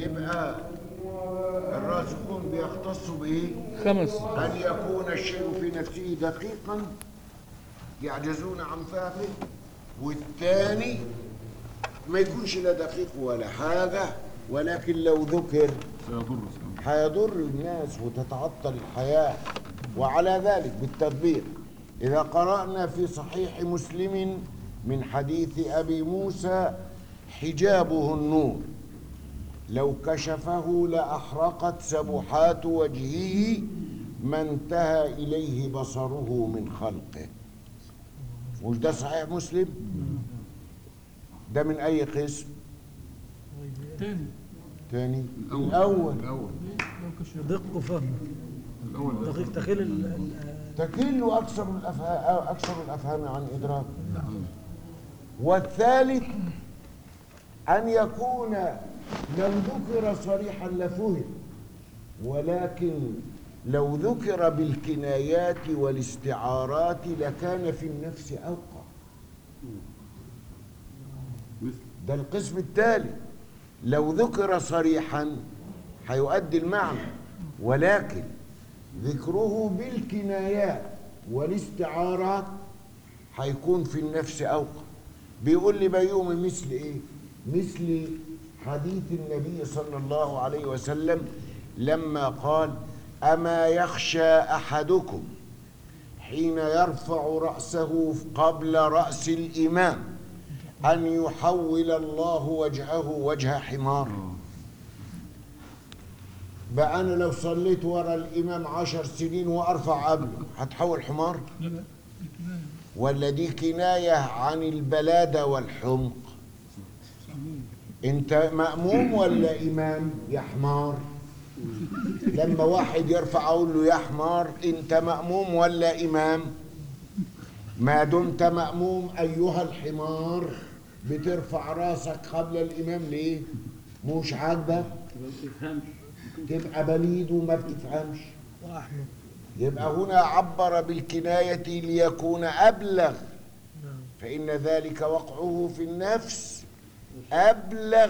يبقى الراسخون بيختصوا بايه خمس ان يكون الشيء في نفسه دقيقا يعجزون عن فهمه والثاني ما يكونش لا دقيق ولا حاجه ولكن لو ذكر سيضر هيضر الناس وتتعطل الحياة وعلى ذلك بالتطبيق إذا قرأنا في صحيح مسلم من حديث أبي موسى حجابه النور لو كشفه لأحرقت سبحات وجهه ما انتهى إليه بصره من خلقه مش ده صحيح مسلم ده من أي قسم تاني تاني الأول الأول الأول دق فهم الأول دقيق تخيل ال- ال- تكل أكثر الأفهام أكثر الأفهام عن إدراك والثالث أن يكون لو ذكر صريحا لفهم ولكن لو ذكر بالكنايات والاستعارات لكان في النفس أوقع مثل ده القسم الثالث لو ذكر صريحا هيؤدي المعنى ولكن ذكره بالكنايات والاستعارات هيكون في النفس أوقع بيقول لي بيومي مثل إيه مثل حديث النبي صلى الله عليه وسلم لما قال أما يخشى أحدكم حين يرفع رأسه قبل رأس الإمام أن يحول الله وجهه وجه حمار بقى أنا لو صليت ورا الإمام عشر سنين وأرفع قبله هتحول حمار لا لا دي كناية ولا دي كناية عن البلادة والحمق أنت مأموم ولا إمام يا حمار لما واحد يرفع أقول له يا حمار أنت مأموم ولا إمام ما دمت مأموم أيها الحمار بترفع راسك قبل الإمام ليه مش عاجبك تبقى بليد وما بتفهمش وأحمد يبقى هنا عبر بالكناية ليكون أبلغ نعم فإن ذلك وقعه في النفس أبلغ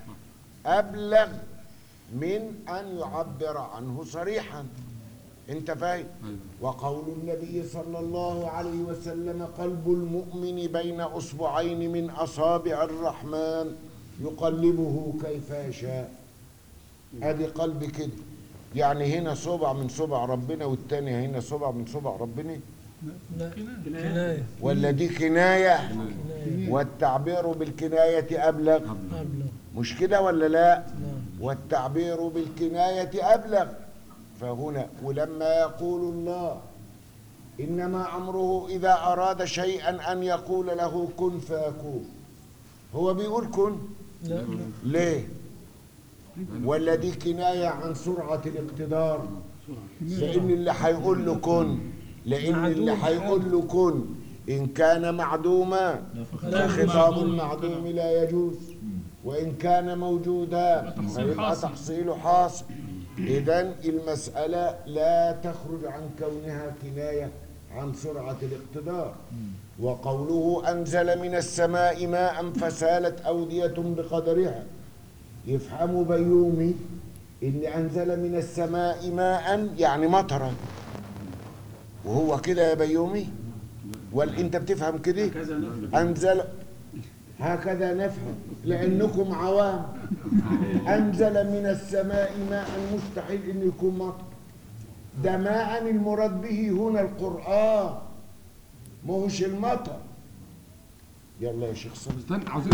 أبلغ من أن يعبر عنه صريحا أنت فاهم أيوة. وقول النبي صلى الله عليه وسلم قلب المؤمن بين أصبعين من أصابع الرحمن يقلبه كيف يشاء ادي قلب كده يعني هنا صبع من صبع ربنا والتاني هنا صبع من صبع ربنا لا كناية كناية ولا دي كناية كناية والتعبير بالكناية أبلغ أبلغ مش كده ولا لا نعم والتعبير بالكناية أبلغ فهنا ولما يقول الله إنما أمره إذا أراد شيئا أن يقول له كن فيكون هو بيقول كن لا لا ليه ولا دي كناية عن سرعة الاقتدار لأن اللي هيقول له كن لأن اللي معدوم هيقول له كن إن كان معدوما فخطاب المعدوم لا يجوز وإن كان موجودا تحصيل فيبقى حاصل. تحصيله حاصل إذا المسألة لا تخرج عن كونها كناية عن سرعة الاقتدار وقوله أنزل من السماء ماء فسالت أودية بقدرها يفهم بيومي إن أنزل من السماء ماء يعني مطرا وهو كده يا بيومي ولا أنت بتفهم كده أنزل هكذا نفهم لأنكم عوام أنزل من السماء ماء مستحيل إنه يكون مطر ده ماء المراد به هنا القرآن مش المطر يلا يا شيخ صلي استنى عاوزين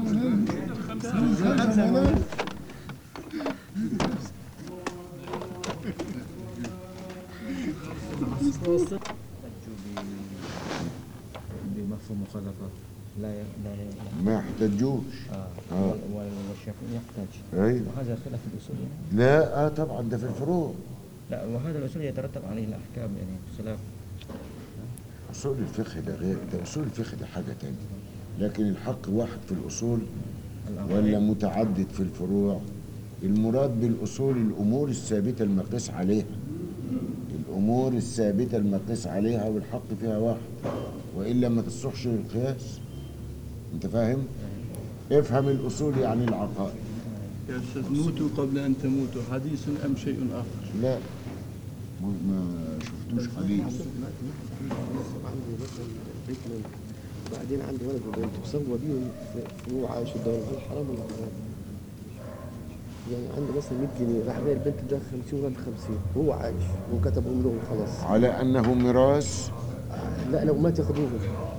وسط بمفهوم مخالفة لا ي- لا ي- ما يحتاجوش آه. آه. وال- وال- والشافعي يحتاج أيوه وهذا خلاف الأصول يعني. لا آه طبعا ده في الفروع لا وهذا الأصول يترتب عليه الأحكام يعني خلاف أصول الفقه ده غير ده أصول الفقه ده حاجة تانية لكن الحق واحد في الأصول ولا متعدد في الفروع المراد بالأصول الأمور الثابتة المقيس عليها الأمور الثابتة المقيس عليها والحق فيها واحد وإلا ما تصلحش للقياس أنت فاهم؟ افهم الأصول يعني العقائد يا أستاذ موتوا قبل أن تموتوا حديث أم شيء آخر لا ما- ما شفتوش حديث عندي مثلا بيت من بعدين عندي ولد وبنت وسوى بيهم في- وهو عايش قدام هل حرام ولا حرام؟ يعني عنده مثلا 100 جنيه راح بيع البنت ده 50 ولا 50 وهو عايش وكتبهم له خلاص على انه ميراث لا لو مات ياخدوهم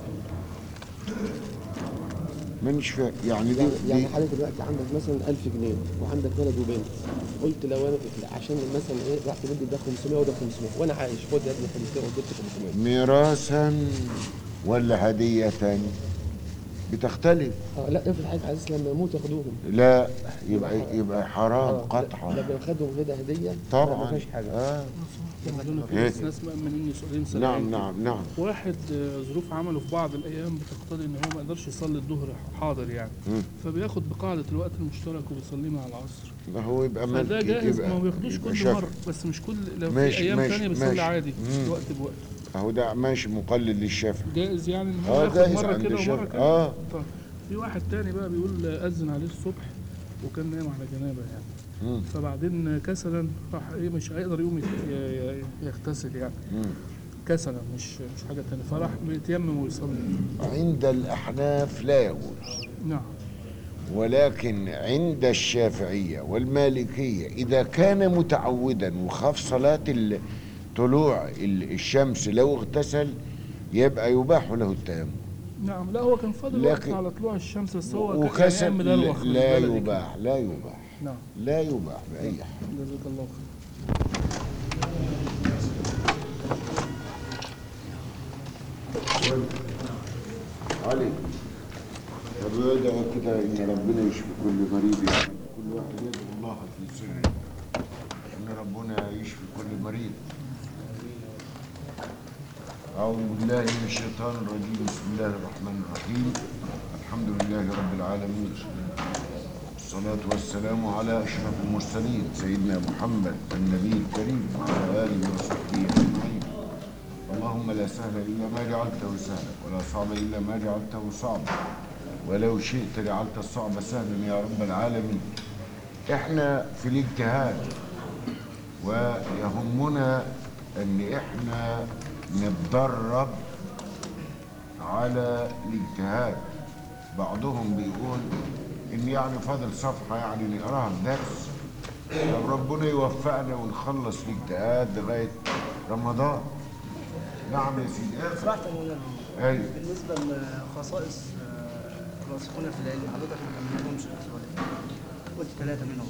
مانيش فاهم يعني دي, يعني يعني دي حضرتك دلوقتي عندك مثلا 1000 جنيه وعندك ولد وبنت قلت لو انا عشان مثلا ايه رحت بدي ده 500 وده 500 وانا عايش خد يا ابني 500 واديت 500 ميراثا ولا هدية بتختلف اه لا افرض حضرتك عايز لما يموت ياخدوهم لا يبقى يبقى حرام آه، قطعا لما خدهم كده هديه لا، ما طبعا فيهاش حاجه آه. دول إيه؟ في ناس مأمنين سؤالين سريعين نعم كده. نعم نعم واحد آه، ظروف عمله في بعض الايام بتقتضي ان هو ما يقدرش يصلي الظهر حاضر يعني مم. فبياخد بقاعده الوقت المشترك وبيصليه مع العصر ما هو يبقى فده ملكي جائز يبقى ما بياخدوش يبقى كل شافعي. مره بس مش كل لو في ماشي، ايام ماشي، ثانيه بيصلي ماشي. عادي مم. وقت بوقت اهو ده ماشي مقلد للشافعي جائز يعني ان آه، هو ياخد جائز مره عند كده ومره الشافعي. كده آه. طيب في واحد تاني بقى بيقول اذن عليه الصبح وكان نايم على جنابه يعني مم. فبعدين كسلا راح ايه مش هيقدر يقوم يت- ي- ي- يغتسل يعني مم. كسلا مش مش حاجه تانية فراح بيتيمم ويصلي عند الأحناف لا يجوز نعم ولكن عند الشافعية والمالكية إذا كان متعودا وخاف صلاة ال- طلوع ال- الشمس لو اغتسل يبقى يباح له التيمم نعم لا هو كان فاضل وقت لكن- على طلوع الشمس بس هو كان وكسل يعني مدروخ لا بالبلدي كده. يباح لا يباح نعم لا يباح بأي حال جزاك الله خير علي طب يدعو كده ان ربنا يشفي كل مريض يعني كل واحد يدعو الله في سره ان ربنا يشفي كل مريض أعوذ بالله من الشيطان الرجيم بسم الله الرحمن الرحيم الحمد لله رب العالمين الصلاة والسلام على أشرف المرسلين سيدنا محمد النبي الكريم وعلى آله وصحبه أجمعين اللهم لا سهل إلا ما جعلته سهلا ولا صعب إلا ما جعلته صعبا ولو شئت جعلت الصعب سهلا يا رب العالمين احنا في الاجتهاد ويهمنا ان احنا نتدرب على الاجتهاد بعضهم بيقول ان يعني فاضل صفحة يعني نقراها في درس طب ربنا يوفقنا ونخلص الاجتهاد لغاية رمضان نعم يا سيدي ارفع صراحة يا مولانا ايوه بالنسبة لخصائص آه، الراسخون في العلم حضرتك ما كملتهمش السؤال قلت ثلاثة منهم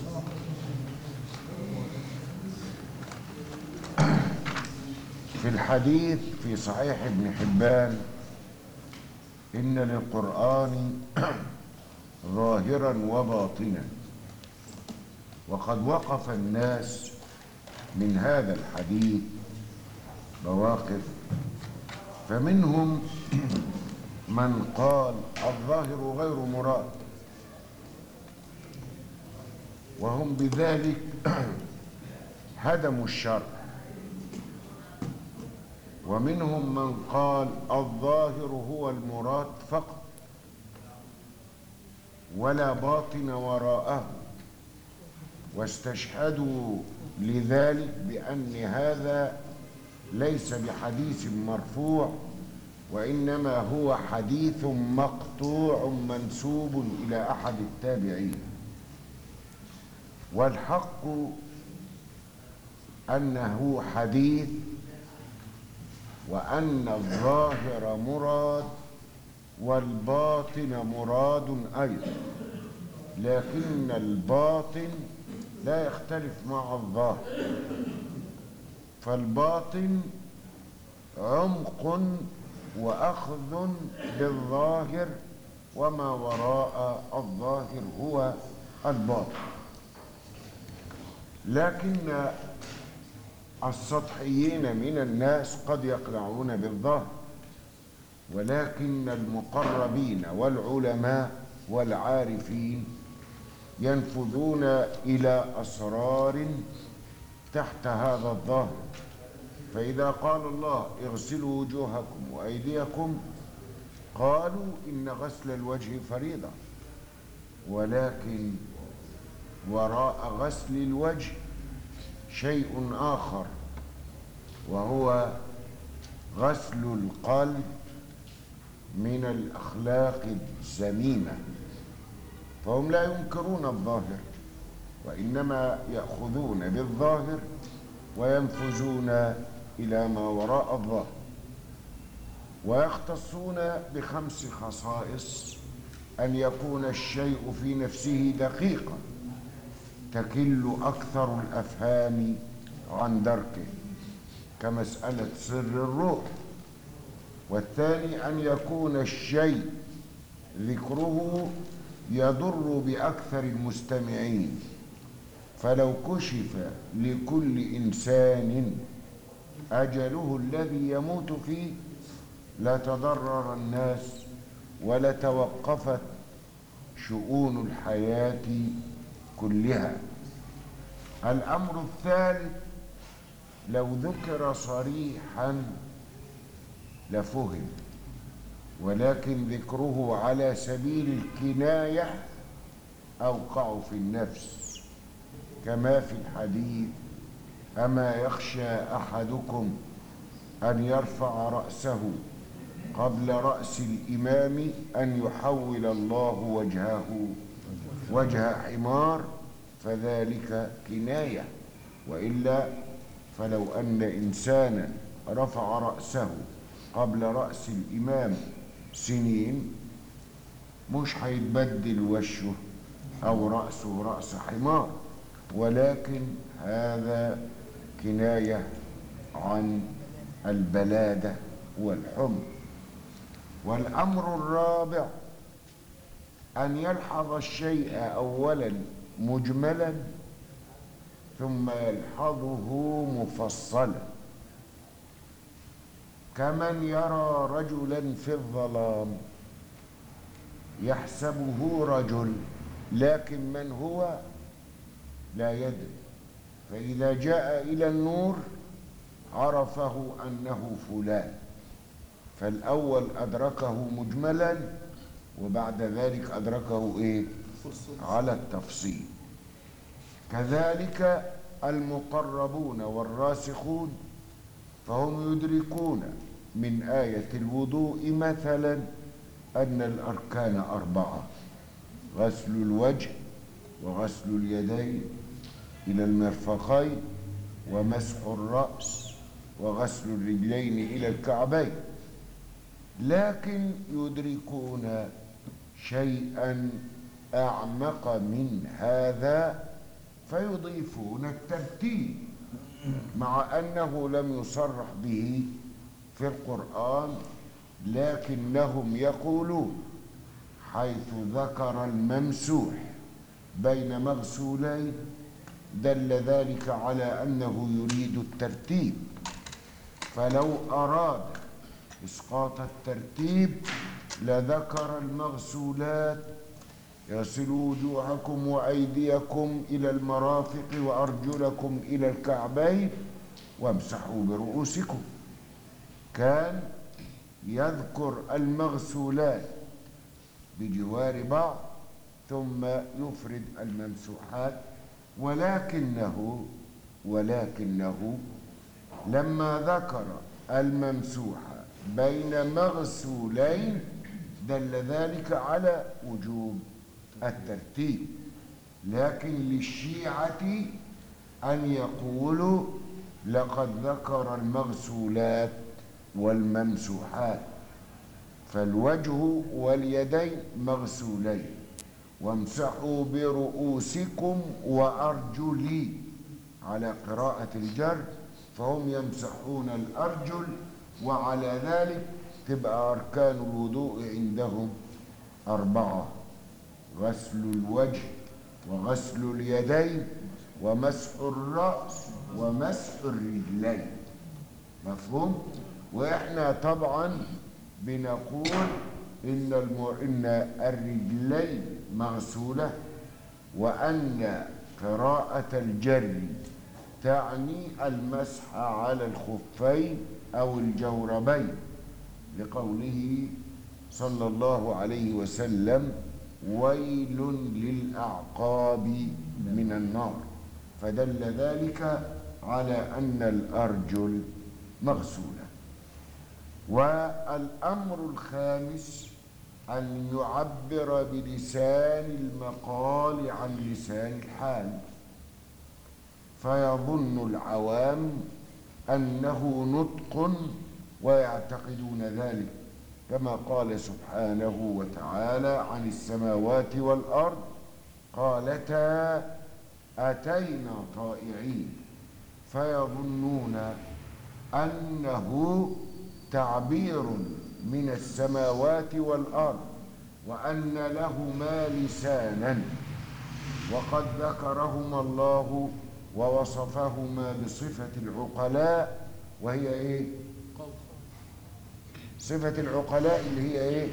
في الحديث في صحيح ابن حبان إن للقرآن ظاهرا وباطنا وقد وقف الناس من هذا الحديث مواقف فمنهم من قال الظاهر غير مراد وهم بذلك هدموا الشرع ومنهم من قال الظاهر هو المراد فقط ولا باطن وراءه واستشهدوا لذلك بأن هذا ليس بحديث مرفوع وإنما هو حديث مقطوع منسوب إلى أحد التابعين والحق أنه حديث وأن الظاهر مراد والباطن مراد أيضا لكن الباطن لا يختلف مع الظاهر فالباطن عمق وأخذ بالظاهر وما وراء الظاهر هو الباطن لكن السطحيين من الناس قد يقنعون بالظاهر ولكن المقربين والعلماء والعارفين ينفذون إلى أسرار تحت هذا الظاهر فإذا قال الله اغسلوا وجوهكم وأيديكم قالوا إن غسل الوجه فريضة ولكن وراء غسل الوجه شيء آخر وهو غسل القلب من الأخلاق الذميمة فهم لا ينكرون الظاهر وإنما يأخذون بالظاهر وينفذون إلى ما وراء الظاهر ويختصون بخمس خصائص أن يكون الشيء في نفسه دقيقا تكل أكثر الأفهام عن دركه كمسألة سر الروح والثاني أن يكون الشيء ذكره يضر بأكثر المستمعين فلو كشف لكل إنسان أجله الذي يموت فيه لتضرر الناس ولتوقفت شؤون الحياة كلها الأمر الثالث لو ذكر صريحا لفهم ولكن ذكره على سبيل الكناية أوقع في النفس كما في الحديث أما يخشى أحدكم أن يرفع رأسه قبل رأس الإمام أن يحول الله وجهه وجه حمار فذلك كناية وإلا فلو أن إنسانا رفع رأسه قبل رأس الإمام سنين مش هيتبدل وشه أو رأسه رأس حمار ولكن هذا كناية عن البلادة والحمر والأمر الرابع أن يلحظ الشيء أولا مجملا ثم يلحظه مفصلا كمن يرى رجلا في الظلام يحسبه رجل لكن من هو لا يدري فإذا جاء إلى النور عرفه أنه فلان فالأول أدركه مجملا وبعد ذلك أدركه إيه على التفصيل كذلك المقربون والراسخون فهم يدركون من آية الوضوء مثلا أن الأركان أربعة غسل الوجه وغسل اليدين إلى المرفقين ومسح الرأس وغسل الرجلين إلى الكعبين لكن يدركون شيئا أعمق من هذا فيضيفون الترتيب مع أنه لم يصرح به في القرآن لكنهم يقولون حيث ذكر الممسوح بين مغسولين دل ذلك على أنه يريد الترتيب فلو أراد إسقاط الترتيب لذكر المغسولات يغسلوا وجوهكم وأيديكم إلى المرافق وأرجلكم إلى الكعبين وامسحوا برؤوسكم كان يذكر المغسولات بجوار بعض ثم يفرد الممسوحات ولكنه ولكنه لما ذكر الممسوح بين مغسولين دل ذلك على وجوب الترتيب لكن للشيعة أن يقولوا لقد ذكر المغسولات والممسوحات فالوجه واليدين مغسولين وامسحوا برؤوسكم وأرجلي على قراءة الجر فهم يمسحون الأرجل وعلى ذلك تبقى أركان الوضوء عندهم أربعة غسل الوجه وغسل اليدين ومسح الرأس ومسح الرجلين مفهوم؟ وإحنا طبعا بنقول إن الم... إن الرجلين مغسولة وأن قراءة الجر تعني المسح على الخفين أو الجوربين لقوله صلى الله عليه وسلم ويل للأعقاب من النار فدل ذلك على أن الأرجل مغسولة والأمر الخامس أن يعبر بلسان المقال عن لسان الحال فيظن العوام أنه نطق ويعتقدون ذلك كما قال سبحانه وتعالى عن السماوات والأرض قالتا أتينا طائعين فيظنون أنه تعبير من السماوات والأرض وأن لهما لسانا وقد ذكرهما الله ووصفهما بصفة العقلاء وهي إيه؟ صفة العقلاء اللي هي إيه؟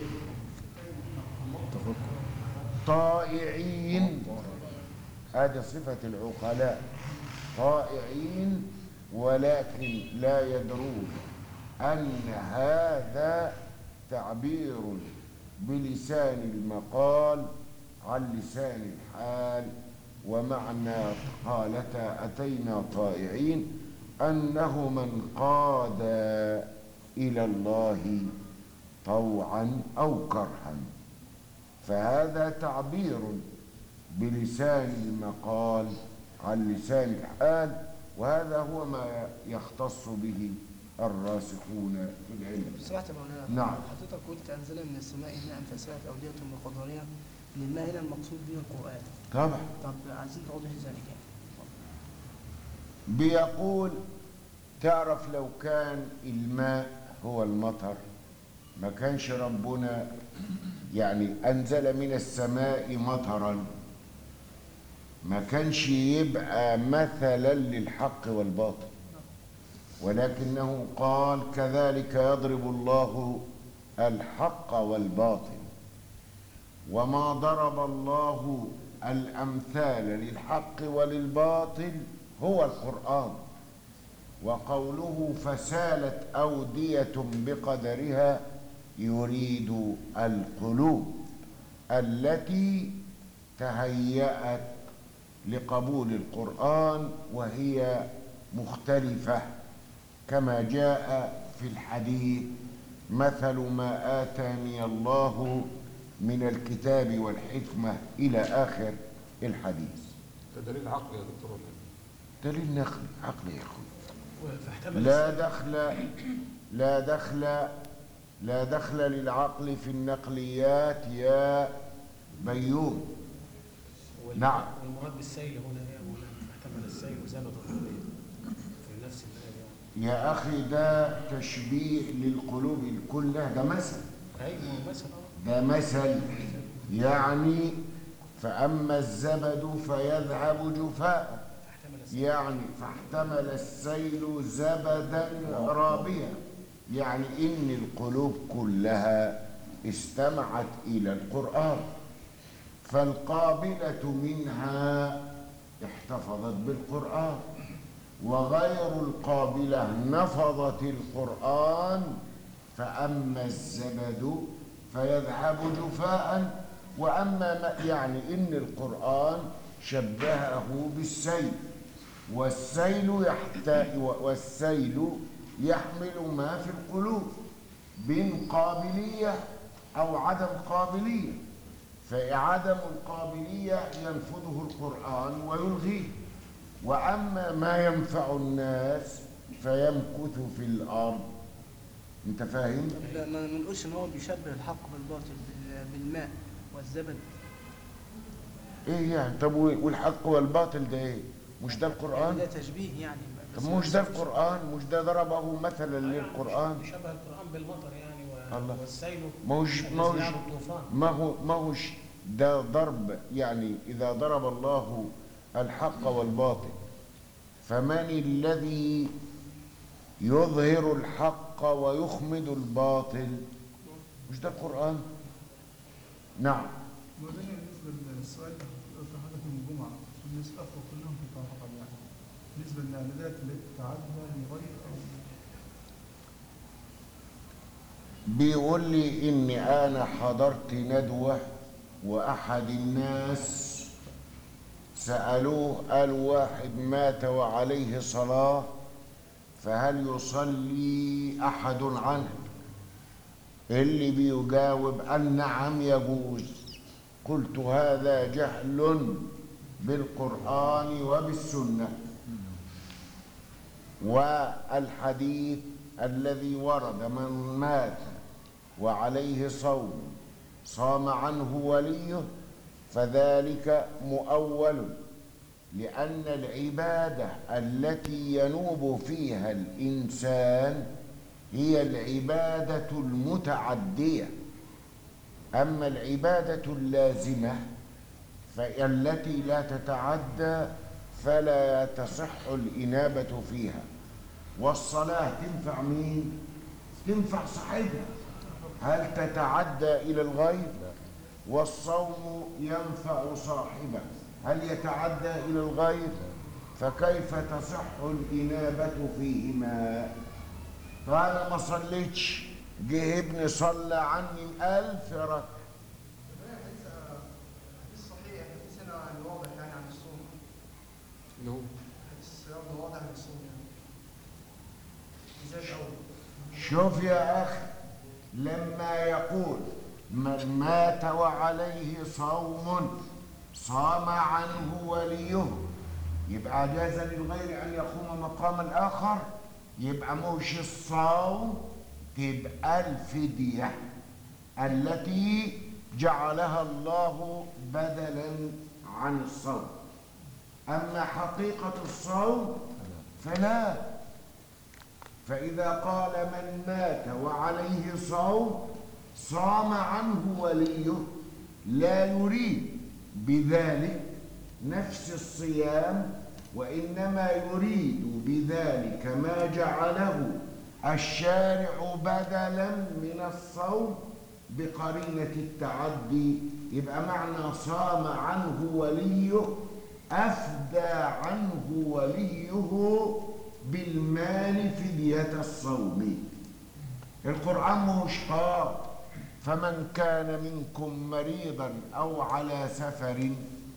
طائعين هذه صفة العقلاء طائعين ولكن لا يدرون أن هذا تعبير بلسان المقال عن لسان الحال ومعنى قالتا أتينا طائعين أنه من قاد إلى الله طوعا أو كرها فهذا تعبير بلسان المقال عن لسان الحال وهذا هو ما يختص به الراسخون في العلم سمعت يا مولانا نعم. حضرتك قلت انزل من السماء ماء فسالت اوديه بقدرها ان الماء هنا المقصود به القران طبعا طب عايزين توضح ذلك يعني بيقول تعرف لو كان الماء هو المطر ما كانش ربنا يعني أنزل من السماء مطرا ما كانش يبقى مثلا للحق والباطل ولكنه قال كذلك يضرب الله الحق والباطل وما ضرب الله الأمثال للحق وللباطل هو القرآن وقوله فسالت أودية بقدرها يريد القلوب التي تهيأت لقبول القرآن وهي مختلفة كما جاء في الحديث مثل ما آتاني الله من الكتاب والحكمة إلى آخر الحديث ده دليل عقلي يا دكتور ولا إيه؟ دليل نقل عقلي يا أخوي فاحتمل لا دخل لا دخل لا دخل للعقل في النقليات يا بيوم وال- نعم. والمراد بالسيل هنا ايه يا مولانا؟ فاحتمل السيل زبد الربيع في نفس الآية يعني. يا أخي ده تشبيه للقلوب كلها ده مثل أيوه مثلا ده مثل يعني فأما الزبد فيذهب جفاء فاحتمل السيل يعني فاحتمل السيل زبدا رابيا يعني إن القلوب كلها استمعت إلى القرآن فالقابلة منها احتفظت بالقرآن وغير القابلة نفضت القرآن فأما الزبد فيذهب جفاء وأما ما يعني إن القرآن شبهه بالسيل والسيل يحتاج والسيل يحمل ما في القلوب بين قابلية أو عدم قابلية فعدم القابلية ينفذه القرآن ويلغيه وأما ما ينفع الناس فيمكث في الأرض أنت فاهم؟ لا ما ما نقولش ان هو بيشبه الحق بالباطل بال- بالماء والزبد إيه يعني؟ طب والحق والباطل ده إيه؟ مش ده القرآن؟ ده تشبيه يعني بس طب مش ده القرآن؟ مش ده ضربه مثلا للقرآن؟ شبه القرآن بالمطر يعني الله. و- والسيل ما هوش ما هوش الذي الطوفان ما هو ما هوش ده ضرب يعني إذا ضرب الله الحق والباطل فمن الذي يظهر الحق ويخمد الباطل مش ده القرآن نعم مولانا بالنسبة للسؤال اللي قلت لحضرتك من الجمعة الناس الأخوة كلهم في طاقة يعني بالنسبة للإعلانات التي تتعدى لغير أو بيقول لي إني أنا حضرت ندوة وأحد الناس سألوه قال واحد مات وعليه صلاة فهل يصلي أحد عنه اللي بيجاوب قال نعم يجوز قلت هذا جهل بالقرآن وبالسنة والحديث الذي ورد من مات وعليه صوم صام عنه وليه فذلك مؤول لأن العبادة التي ينوب فيها الإنسان هي العبادة المتعدية أما العبادة اللازمة فالتي لا تتعدى فلا تصح الإنابة فيها والصلاة تنفع مين؟ تنفع صاحبها هل تتعدى إلى الغير؟ والصوم ينفع صاحبه هل يتعدى إلى الغير؟ فكيف تصح الإنابة فيهما؟ فأنا ما صليتش جه ابني صلى عني ألف ركعة حديث صحيح حديث هنا عن واضح يعني عن الصوم اللي هو حديث الصيام واضح عن الصوم يعني زاد أول شوف يا أخي لما يقول من مات وعليه صوم صام عنه وليه يبقى جاز للغير أن يقوم مقام الآخر يبقى مش الصوم تبقى الفدية التي جعلها الله بدلا عن الصوم أما حقيقة الصوم فلا فإذا قال من مات وعليه صوم صام عنه وليه لا يريد بذلك نفس الصيام وإنما يريد بذلك ما جعله الشارع بدلا من الصوم بقرينة التعدي يبقى معنى صام عنه وليه أفدى عنه وليه بالمال فدية الصوم القرآن مش قال فمن كان منكم مريضا أو على سفر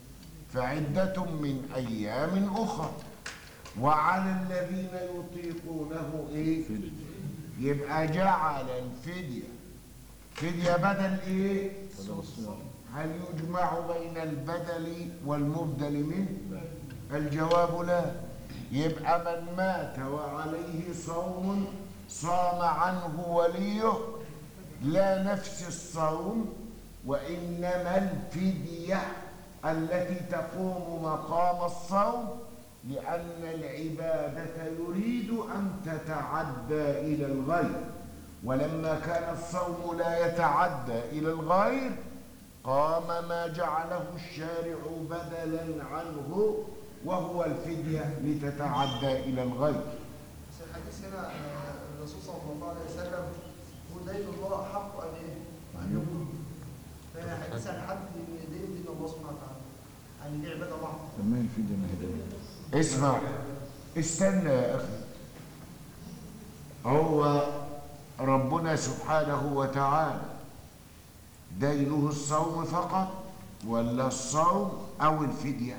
فعدة من أيام أخرى وعلى الذين يطيقونه إيه؟ يبقى جعل الفدية فدية بدل إيه؟ هل يجمع بين البدل والمبدل منه؟ الجواب لا يبقى من مات وعليه صوم صام عنه وليه لا نفس الصوم وإنما الفدية التي تقوم مقام الصوم لأن العبادة يريد أن تتعدى إلى الغير ولما كان الصوم لا يتعدى إلى الغير قام ما جعله الشارع بدلا عنه وهو الفدية لتتعدى إلى الغير بس الحديث هنا آه، الرسول صلى الله عليه وسلم يقول دين الله حق ان ايه؟ ان يقول فهنا حديث عن حد دين دين الله سبحانه وتعالى يعني دي عباده محضه ما الفيديو ما هداية اسمع استنى يا أخي هو ربنا سبحانه وتعالى دينه الصوم فقط ولا الصوم أو الفدية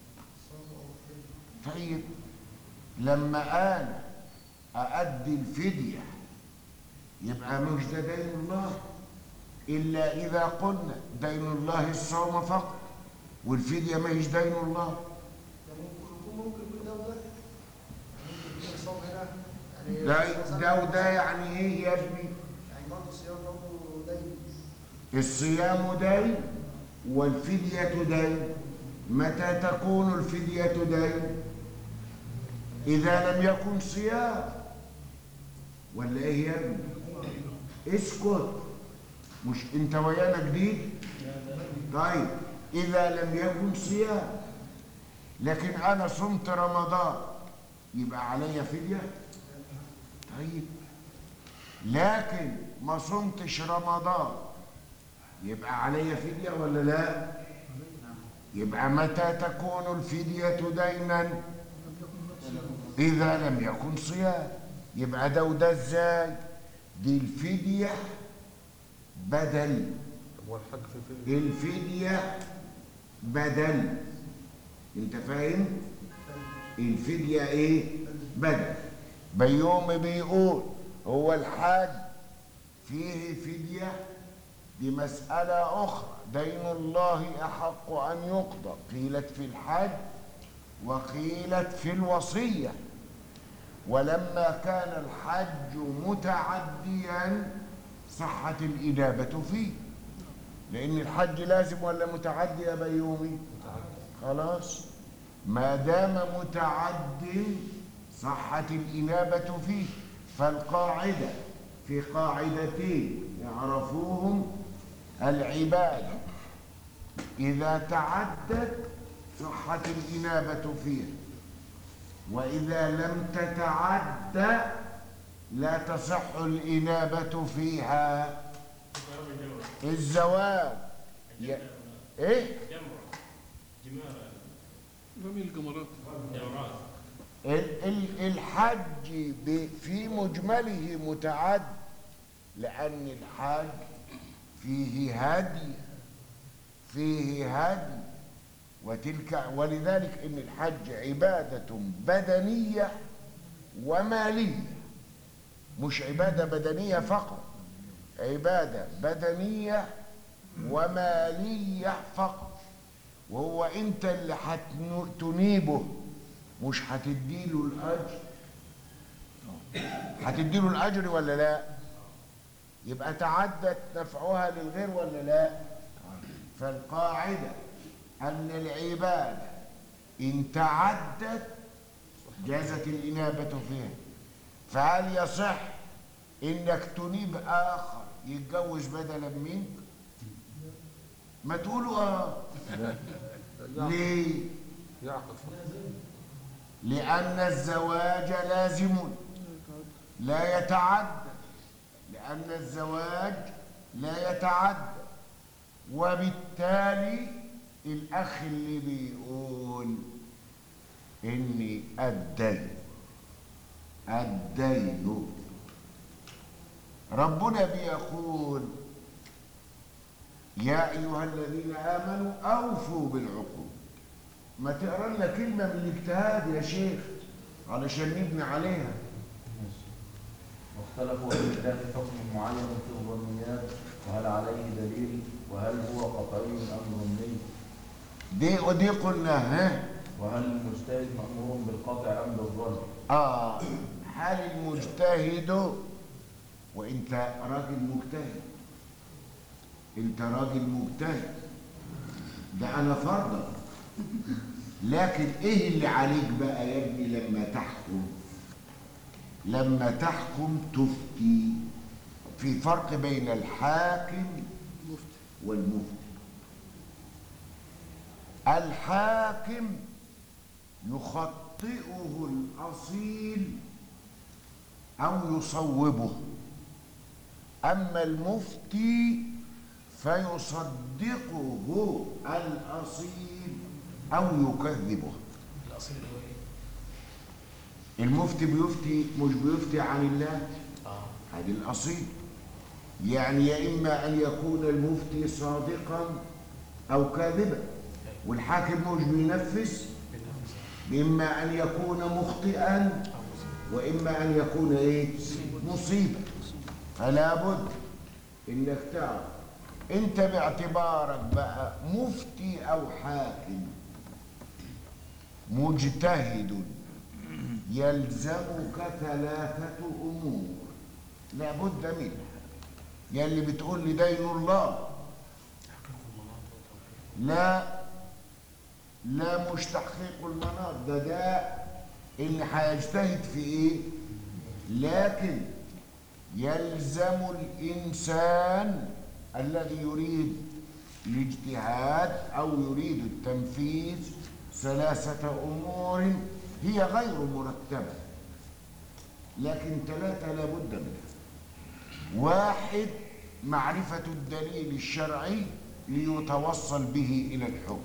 طيب لما قال أأدي الفدية يبقى مش ده دين الله إلا إذا قلنا دين الله الصوم فقط والفدية ما هيش دين الله يعني ممكن يكون ممكن يكون ده وده يعني ممكن يكون الصوم هنا يعني ده ده وده يعني ايه يا ابني يعني برضه الصيام برضه دين الصيام دين والفدية دين متى تكون الفدية دين إذا لم يكن صيام ولا إيه يا ابني اسكت مش أنت ويانا جديد طيب إذا لم يكن صيام لكن أنا صمت رمضان يبقى علي فدية طيب لكن ما صمتش رمضان يبقى علي فدية ولا لا يبقى متى تكون الفدية دينا إذا لم يكن صيام يبقى ده وده ازاي دي الفدية بدل هو الحج في في الفدية بدل انت فاهم الفدية ايه بدل بيومي بيقول هو الحاج فيه فدية دي مسألة أخرى دين الله أحق أن يقضى قيلت في الحج وقيلت في الوصية ولما كان الحج متعديا صحت الإجابة فيه لأن الحج لازم ولا متعدي يا بيومي خلاص ما دام متعد صحت الإنابة فيه فالقاعدة في قاعدتين يعرفوهم العبادة إذا تعدت صحت الإنابة فيها وإذا لم تتعد لا تصح الإنابة فيها الزواج ي... ايه رمي الجمرات ال- ال- الحج ب- في مجمله متعد لأن الحج فيه هدي فيه هدي وتلك ولذلك إن الحج عبادة بدنية ومالية مش عبادة بدنية فقط عبادة بدنية ومالية فقط وهو انت اللي هتنيبه مش هتديله الاجر هتديله الاجر ولا لا يبقى تعدت نفعها للغير ولا لا فالقاعده ان العباده ان تعدت جازت الانابه فيها فهل يصح انك تنيب اخر يتجوز بدلا منك ما تقولوا اه ليه يعقد فقط لأن الزواج لازم لا يتعدى لأن الزواج لا يتعدى وبالتالي الأخ اللي بيقول إني الدين الدين ربنا بيقول يا أيها الذين آمنوا أوفوا بالعقود ما تقرا لنا كلمة من الاجتهاد يا شيخ علشان نبني عليها واختلفوا في إحداث حكم معين في الظنيات وهل عليه دليل وهل هو قطعي أم ظني دي ودي قلنا ها وهل المجتهد مأمور بالقطع أم بالظن اه هل المجتهد وانت راجل مجتهد انت راجل مجتهد ده انا فرضا لكن ايه اللي عليك بقى يا ابني لما تحكم لما تحكم تفتي في فرق بين الحاكم والمفتي الحاكم يخطئه الأصيل أو يصوبه أما المفتي فيصدقه الأصيل أو يكذبه الاصيل اللي هو ايه؟ المفتي بيفتي مش بيفتي عن الله اه هذه الأصيل يعني يا إما أن يكون المفتي صادقا أو كاذبا والحاكم مش بينفذ بالنفس إما أن يكون مخطئا او مصيبة. وإما أن يكون إيه مصيبة فلا بد إنك تعرف أنت باعتبارك بقى مفتي أو حاكم مجتهد يلزمك ثلاثة أمور لا بد منها يا اللي بتقول لي دين الله تحقيق المناط والتوفيق لا لا مش تحقيق المناط ده ده اللي هيجتهد في ايه لكن يلزم الانسان الذي يريد الاجتهاد او يريد التنفيذ ثلاثه امور هي غير مرتبه لكن ثلاثه لابد منها واحد معرفه الدليل الشرعي ليتوصل به الى الحكم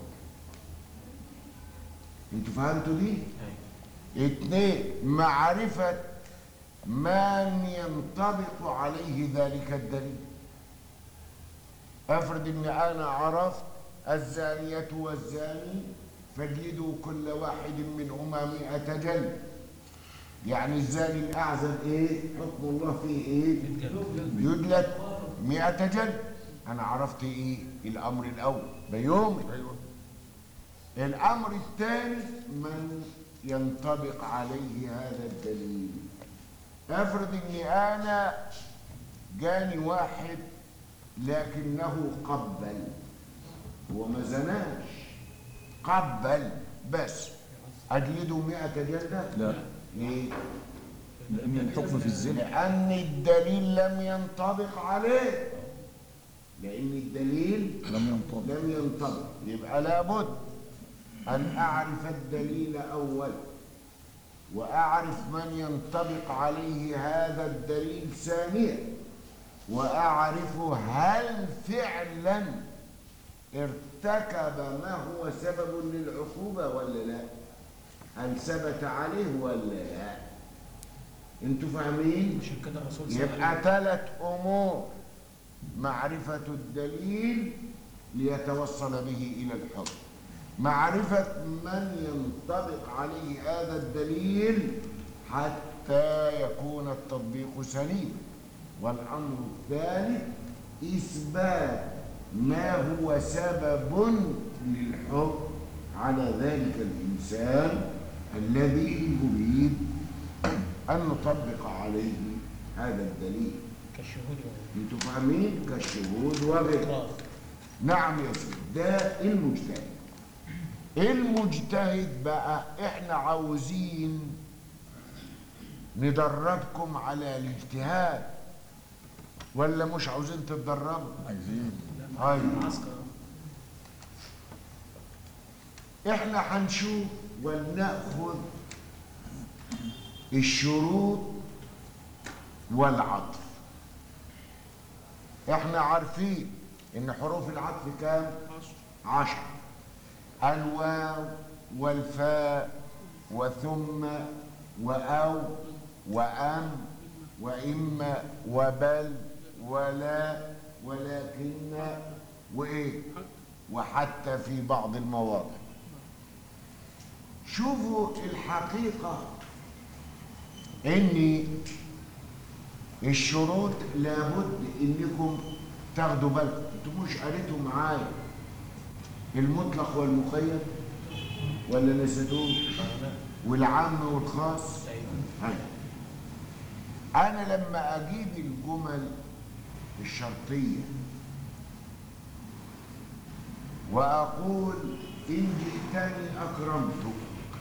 انتوا فهمتوا دي ايوه اثنين معرفة من ينطبق عليه ذلك الدليل افرض ان انا عرفت الزانية والزاني فاجلدوا كل واحد منهما مئة جلد يعني الزاني الاعزل ايه حكم الله فيه ايه يجلد مئة جلد انا عرفت ايه الامر الاول بيومي ايوه الامر الثاني من ينطبق عليه هذا الدليل افرض اني انا جاني واحد لكنه قبل هو ما زناش قبل بس اجلده مئة جلدة لا ليه؟ لأن الحكم في الزنا لأن الدليل لم ينطبق عليه لأن الدليل لم ينطبق لم ينطبق يبقى لابد أن أعرف الدليل أولا وأعرف من ينطبق عليه هذا الدليل ثانيا وأعرف هل فعلا ارتكب ما هو سبب للعقوبة ولا لا هل ثبت عليه ولا لا انتوا فاهمين عشان كده الرسول صلى الله يبقى عليه ثلاث امور معرفه الدليل ليتوصل به الى الحكم معرفه من ينطبق عليه هذا الدليل حتى يكون التطبيق سليم والامر الثالث اثبات ما هو سبب للحكم على ذلك الانسان الذي نريد أن نطبق عليه هذا الدليل كالشهود انتوا فاهمين كالشهود وغيره والإقرار نعم يا سيدي ده المجتهد المجتهد بقى احنا عاوزين ندربكم على الاجتهاد ولا مش عاوزين تتدربوا عايزين ايوه معسكر احنا هنشوف ولناخذ الشروط والعطف احنا عارفين ان حروف العطف كام عشر الواو والفاء وثم واو وام واما وبل ولا ولكن وايه وحتى في بعض المواضع شوفوا الحقيقة ان الشروط لابد انكم تاخدوا بالكم انتوا مش قريتوا معايا المطلق والمقيد ولا نسيتوه والعام والخاص هاي. انا لما اجيب الجمل الشرطيه واقول ان جئتني اكرمتك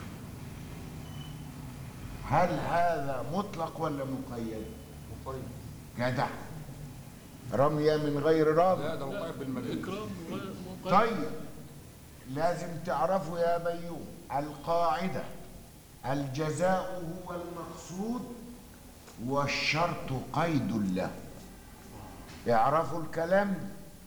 هل هذا مطلق ولا مقيد مقيد جدع رمية من غير رمي لا ده مقيد بالمجيد إكرام و- طيب لازم تعرفوا يا بيوم القاعدة الجزاء هو المقصود والشرط قيد له اعرفوا الكلام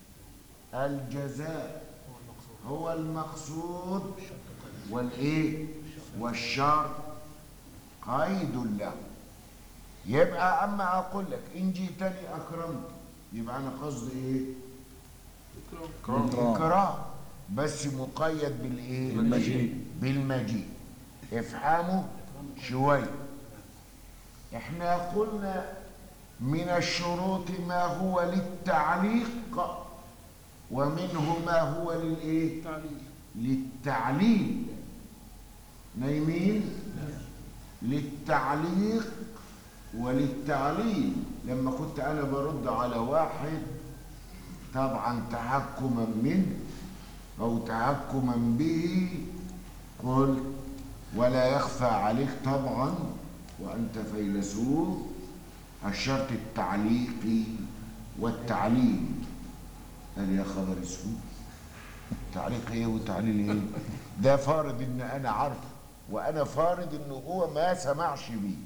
الجزاء هو المقصود والايه والشرط قيد له يبقى اما اقول لك ان جئتني اكرمت يبقى انا قصدي ايه إكرام. إكرام بس مقيد بالإيه؟ بالمجيء. بالمجيء افهموا شوية احنا قلنا من الشروط ما هو للتعليق ومنه ما هو للإيه؟ تعليل للتعليل نايمين للتعليق وللتعليل لما كنت انا برد على واحد طبعا تحكما منه او تحكما به قلت ولا يخفى عليك طبعا وانت فيلسوف الشرط التعليقي والتعليل قال يا خبر اسود تعليق ايه وتعليل ايه ده فارض ان انا عارفه وانا فارض ان هو ما سمعش بيه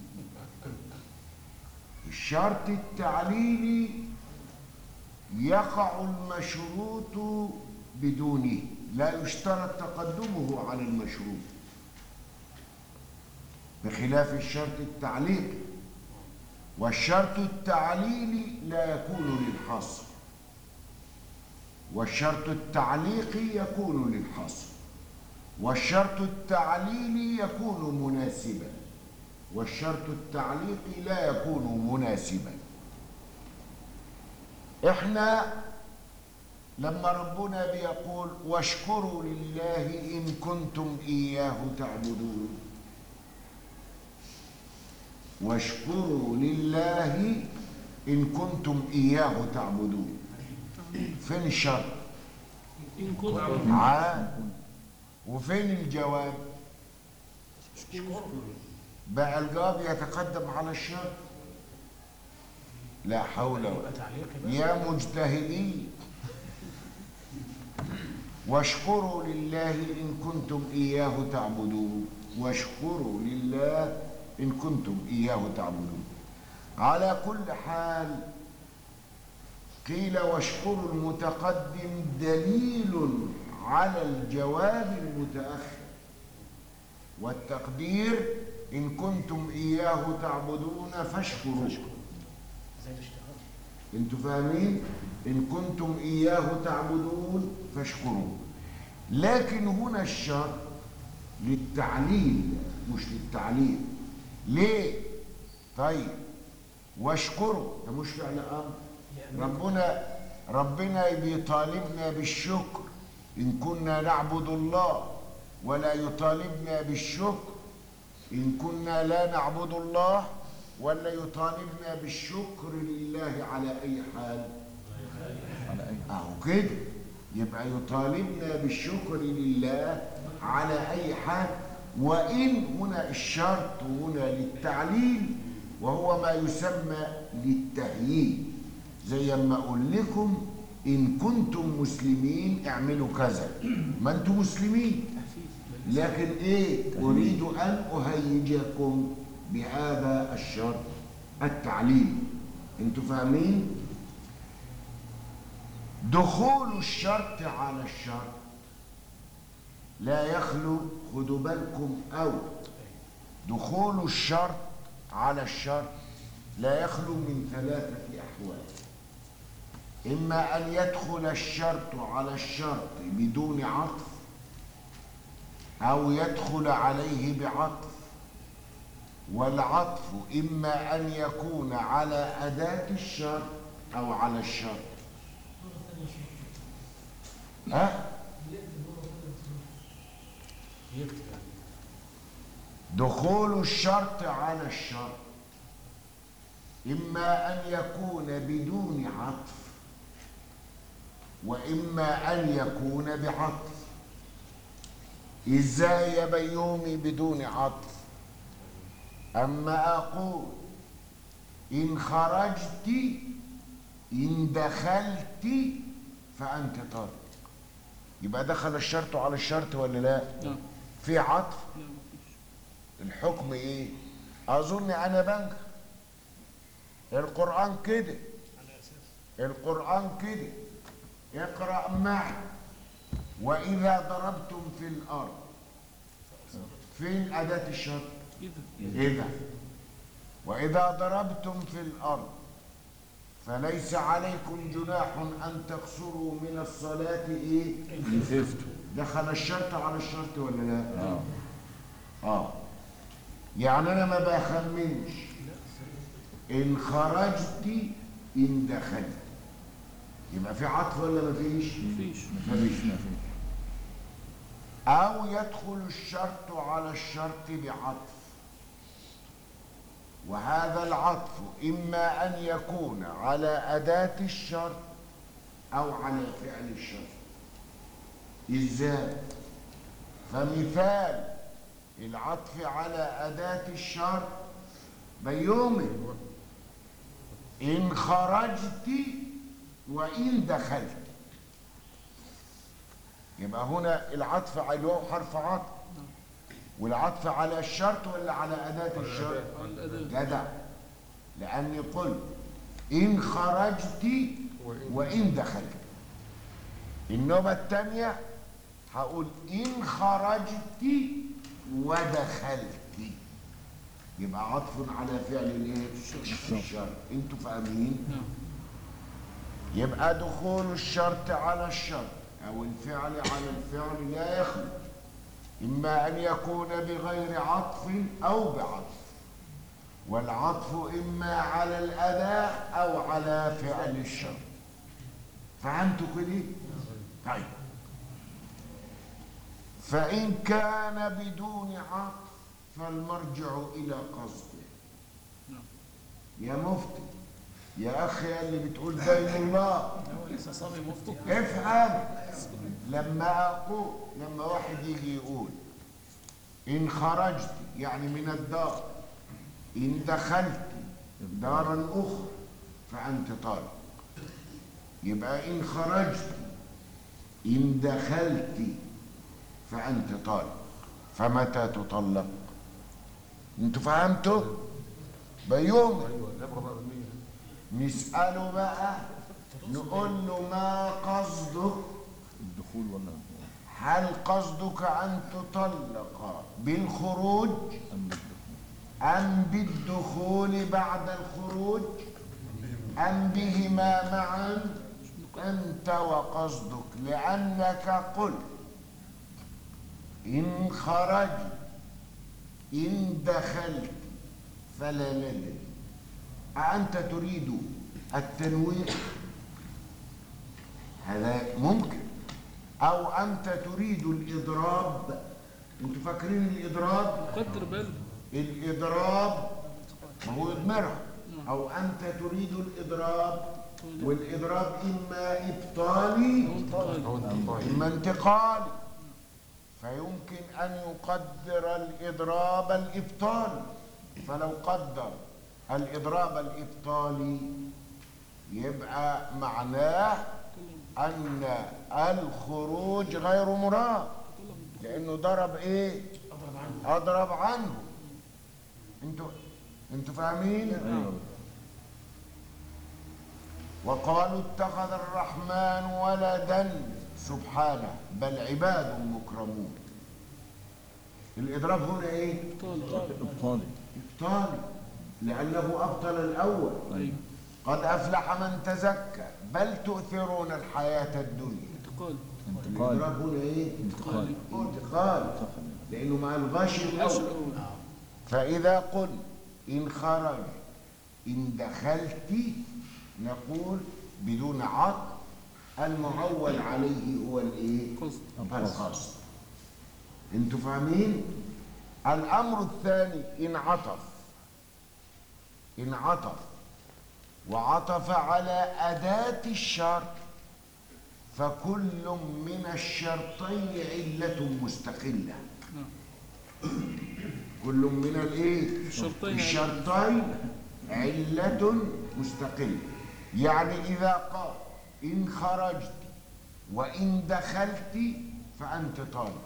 الشرط التعليلي يقع المشروط بدونه لا يشترط تقدمه على المشروط بخلاف الشرط التعليقي والشرط التعليلي لا يكون للحصر والشرط التعليقي يكون للحصر والشرط التعليلي يكون مناسبا والشرط التعليقي لا يكون مناسبا احنا لما ربنا بيقول واشكروا لله ان كنتم اياه تعبدون واشكروا لله ان كنتم اياه تعبدون فين الشرط إن كنتم عاد وفين الجواب بقى الجواب يتقدم على الشرط لا حول ولا يبقى تعليقي بقى يا مجتهدين واشكروا لله إن كنتم إياه تعبدون واشكروا لله إن كنتم إياه تعبدون على كل حال قيل واشكروا المتقدم دليل على الجواب المتأخر والتقدير إن كنتم إياه تعبدون فاشكروا ازاي تشتغل انتوا فاهمين ان كنتم اياه تعبدون فاشكروا لكن هنا الشرط للتعليل مش للتعليل ليه طيب واشكروا ده مش فعل امر ربنا ربنا بيطالبنا بالشكر ان كنا نعبد الله ولا يطالبنا بالشكر ان كنا لا نعبد الله ولا يطالبنا بالشكر لله على اي حال على أي اهو كده يبقى يطالبنا بالشكر لله على اي حال وان هنا الشرط هنا للتعليل وهو ما يسمى للتهيئ زي ما اقول لكم ان كنتم مسلمين اعملوا كذا ما انتم مسلمين لكن ايه اريد ان اهيجكم بهذا الشرط التعليل انتوا فاهمين دخول الشرط على الشرط لا يخلو خدوا بالكم او دخول الشرط على الشرط لا يخلو من ثلاثة أحوال إما أن يدخل الشرط على الشرط بدون عطف أو يدخل عليه بعطف والعطف إما أن يكون على أداة الشرط أو على الشرط ها؟ يكتب يعني دخول الشرط على الشرط إما أن يكون بدون عطف وإما أن يكون بعطف إزاي يا بيومي بدون عطف أما أقول إن خرجت إن دخلت فأنت طالق يبقى دخل الشرط على الشرط ولا لا؟ لا في عطف لا مفيش الحكم ايه اظن انا بنجح القران كده على اساس القران كده اقرا معي واذا ضربتم في الارض فين اداه الشرط إذا اذا واذا ضربتم في الارض فليس عليكم جناح ان تقصروا من الصلاه ايه إن خفتوا دخل الشرط على الشرط ولا لا آه. اه يعني انا ما بخمنش ان خرجت ان دخلت يبقى في عطف ولا ما فيش مفيش مفيش او يدخل الشرط على الشرط بعطف وهذا العطف اما ان يكون على اداه الشرط او على فعل الشرط ازاي فمثال العطف على أداة الشرط بيومي إن خرجت وإن دخلت يبقى هنا العطف على الواو حرف عطف والعطف على الشرط ولا على أداة الشرط على الأداة جدع لأني قلت إن خرجت وإن دخلت النوبة الثانية هقول إن خرجت ودخلت يبقى عطف على فعل الايه؟ الشرط انتوا فاهمين؟ نعم يبقى دخول الشرط على الشرط أو الفعل على الفعل لا يخلو إما أن يكون بغير عطف أو بعطف والعطف إما على الأداء أو على فعل الشرط فهمتوا كده؟ طيب فإن كان بدون عطف فالمرجع إلى قصده يا مفتي يا أخي اللي بتقول دين الله هو لسه صبي مفتي افهم لما أقول لما واحد يجي يقول إن خرجت يعني من الدار إن دخلت دارا أخرى فأنت طالق يبقى إن خرجت إن دخلت فأنت طالق فمتى تطلق انتوا فهمتوا بيوم ايوه العبره بقى بالنيه نسأله بقى نقول له ما قصدك الدخول ولا هل قصدك أن تطلق بالخروج أم بالدخول أم بالدخول بعد الخروج أم بهما معا أنت وقصدك لأنك قلت إن خرجت إن دخلت فلا ندري أأنت تريد التنويع هذا ممكن أو أنت تريد الإضراب أنتوا فاكرين الإضراب قدر بال الإضراب ما هو يضمرها أو أنت تريد الإضراب والإضراب إما إبطالي هو انت إما انتقالي فيمكن أن يقدر الإضراب الإبطالي فلو قدر الإضراب الإبطالي يبقى معناه أن الخروج غير مراد لأنه ضرب إيه؟ أضرب عنه انتوا انتوا فاهمين؟ أيوة وقالوا اتخذ الرحمن ولدا سبحانه بل عباد مكرمون الإضراب هنا إيه؟ إبطالي إبطالي لأنه أبطل الأول ايوه قد أفلح من تزكى بل تؤثرون الحياة الدنيا انتقال انتقال الإضراب هنا إيه؟ انتقال انتقال لأنه ما ألغاش الأشهر الأول الأول فإذا قل إن خرج إن دخلت نقول بدون عطف المعول عليه هو الإيه؟ قصد القصد انتوا فاهمين؟ الأمر الثاني إن عطف إن عطف وعطف على أداة الشرط فكل من الشرطين علة مستقلة كل من الايه الشرطين الشرطين علة مستقلة يعني إذا قال إن خرجت وإن دخلت فأنت طالق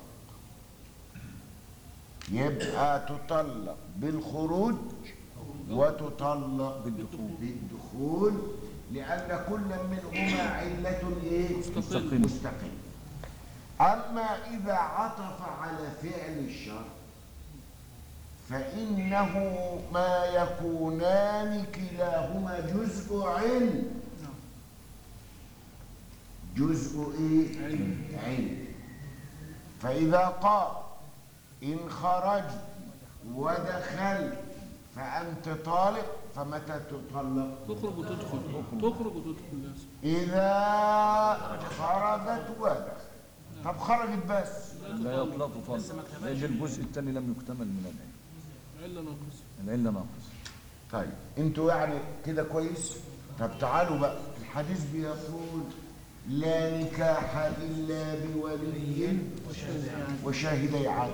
يبقى تطلق بالخروج وتطلق بالدخول. بالدخول لأن كل منهما علة إيه؟ مستقل. مستقل أما إذا عطف على فعل الشرط فإنه ما يكونان كلاهما جزء علم جزء إيه؟ علم. علم فإذا قال إن خرجت ودخلت فأنت طالق فمتى تطلق؟ تخرج وتدخل تخرج وتدخل يا سيدي. إذا خرجت ودخلت طب خرجت بس لا يطلق طلق لأن الجزء الثاني لم يكتمل من العلم علة ناقص العلة ناقص طيب انتوا يعني كده كويس طب تعالوا بقى الحديث بيقول لا نكاح إلا بولي وشاهدي عدل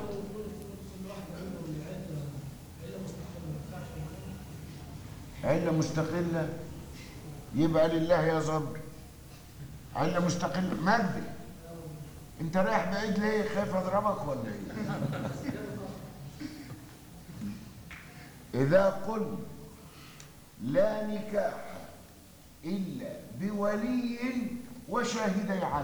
علة مستقلة يبقى لله يا زبر علة مستقلة مادة انت رايح بعيد ليه خايف اضربك ولا ايه إذا قلنا لا نكاح إلا بولي وشاهدي عدل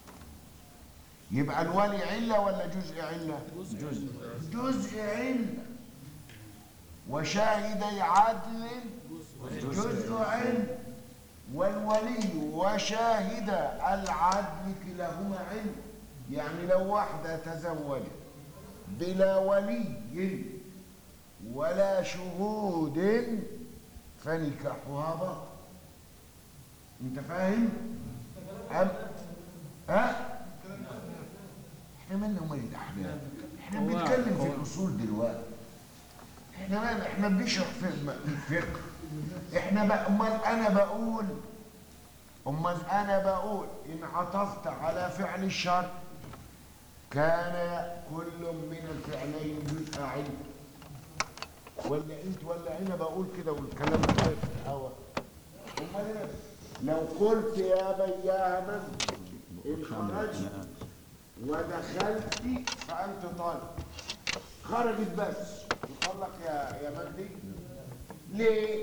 يبقى الولي علة ولا جزء علة؟ جزء جزء علة وشاهدي عدل جزء علة والولي وشاهد العدل كلاهما علم يعني لو واحدة تزوجت بلا ولي ولا شهود فنكاحها باطل انت فاهم؟ أم ها؟ احنا مالنا ومال الاحلام احنا بنتكلم في الاصول دلوقتي احنا مالنا احنا بنشرح في الم- الفقه احنا بقى امال انا بقول امال انا بقول ان عطفت على فعل الشر كان كل من الفعلين جزء علم ولا انت ولا انا بقول كده والكلام ده في الهوا امال انا لو قلت يا بياما ان خرجت ودخلت فانت طالب خرجت بس يطلق يا يا مجدي ليه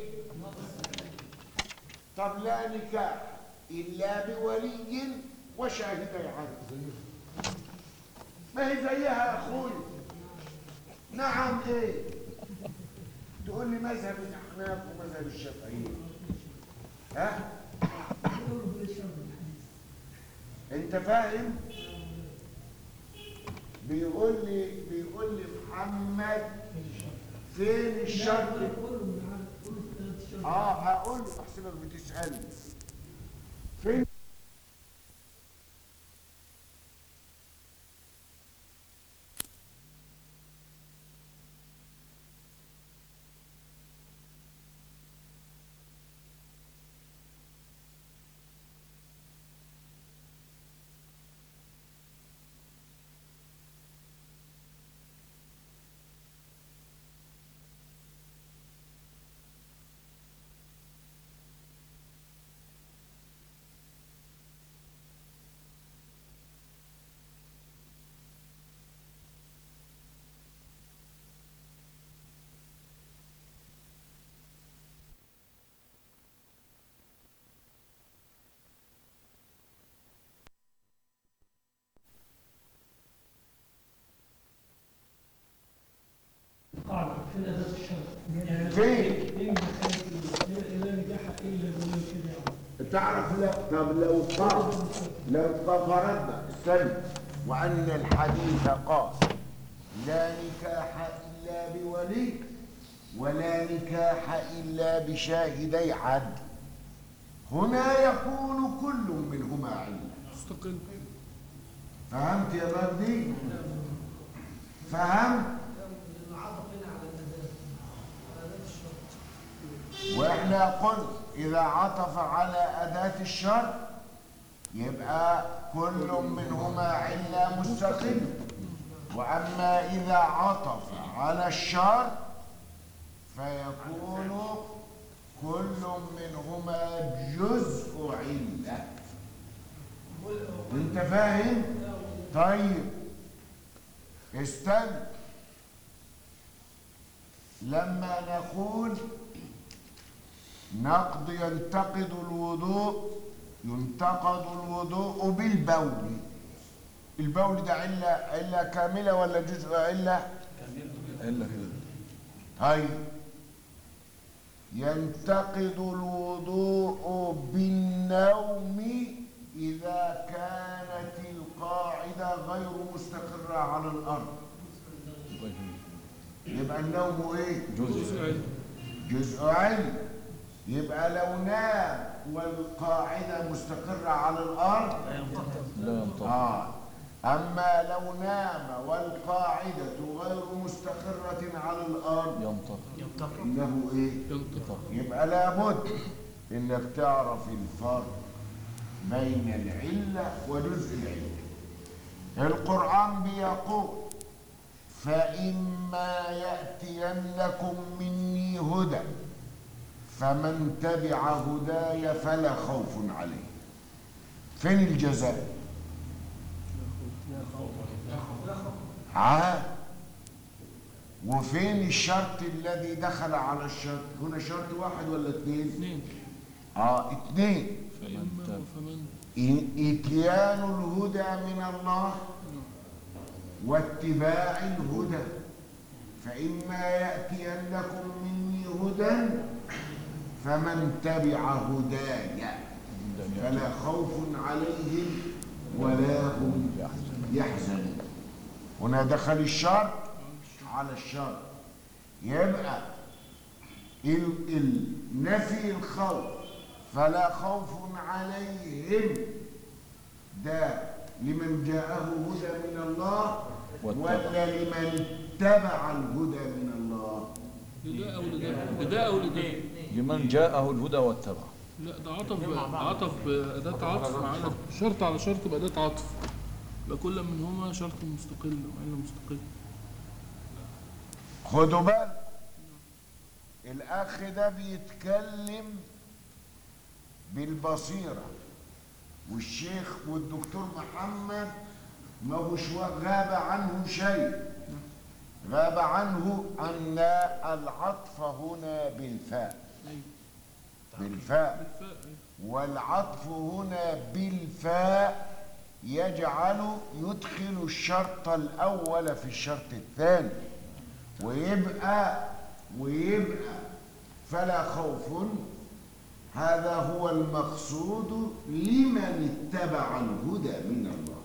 طب لا نكاح الا بولي وشاهدي عدل ما هي زيها يا اخوي نعم ايه تقول لي مذهب الاحناف ومذهب الشافعيه ها انت فاهم بيقول لي بيقول لي محمد فين الشرط اه هقول له احسبك بتسالني فين قاعدة في الأداة الشرط يعني فين؟ إن دخلت لا نجاح إلا بولي كده يعني تعرف لا طب لو قال لو فرضنا استنى وأن الحديث قال لا نكاح إلا بولي ولا نكاح إلا بشاهدي عدل هنا يكون كل منهما علة مستقل فهمت يا مجدي؟ فهمت؟ واحنا قلنا اذا عطف على اداة الشر يبقى كل منهما علة مستقل واما اذا عطف على الشر فيكون كل منهما جزء علة انت فاهم طيب استنى لما نقول نقض ينتقد الوضوء ينتقد الوضوء بالبول البول ده علة علة كاملة ولا جزء علة إلا كده طيب ينتقد الوضوء بالنوم إذا كانت القاعدة غير مستقرة على الأرض يبقى النوم إيه؟ جزء علم جزء علم يبقى لو نام والقاعدة مستقرة على الأرض لا ينطق آه أما لو نام والقاعدة غير مستقرة على الأرض ينطق إنه إيه؟ ينطق يبقى لابد إنك تعرف الفرق بين العلة وجزء العلة القرآن بيقول فإما يأتينكم مني هدى فمن تبع هداي فلا خوف عليه فين الجزاء ها وفين الشرط الذي دخل على الشرط هنا شرط واحد ولا اثنين اثنين اه اثنين فإما وفمن إ- اتيان الهدى من الله واتباع الهدى فإما يأتينكم مني هدى فمن تبع هداي فلا خوف عليهم ولا هم يحزنون هنا دخل الشرط على الشرط يبقى ال- ال- نفي الخوف فلا خوف عليهم ده لمن جاءه هدى من الله ولا لمن اتبع الهدى من الله لده او لده لده او لده لمن جاءه الهدى واتبع لا ده عطف عطف بأداة عطف على شرط على شرط بأداة عطف يبقى كل منهما شرط مستقل وعلة مستقل خدوا بالك الاخ ده بيتكلم بالبصيره والشيخ والدكتور محمد ما هوش غاب عنه شيء غاب عنه ان العطف هنا بالفاء أيوة. بالفاء بالفاء أيوة. والعطف هنا بالفاء يجعل يدخل الشرط الأول في الشرط الثاني ويبقى ويبقى فلا خوف هذا هو المقصود لمن اتبع الهدى من الله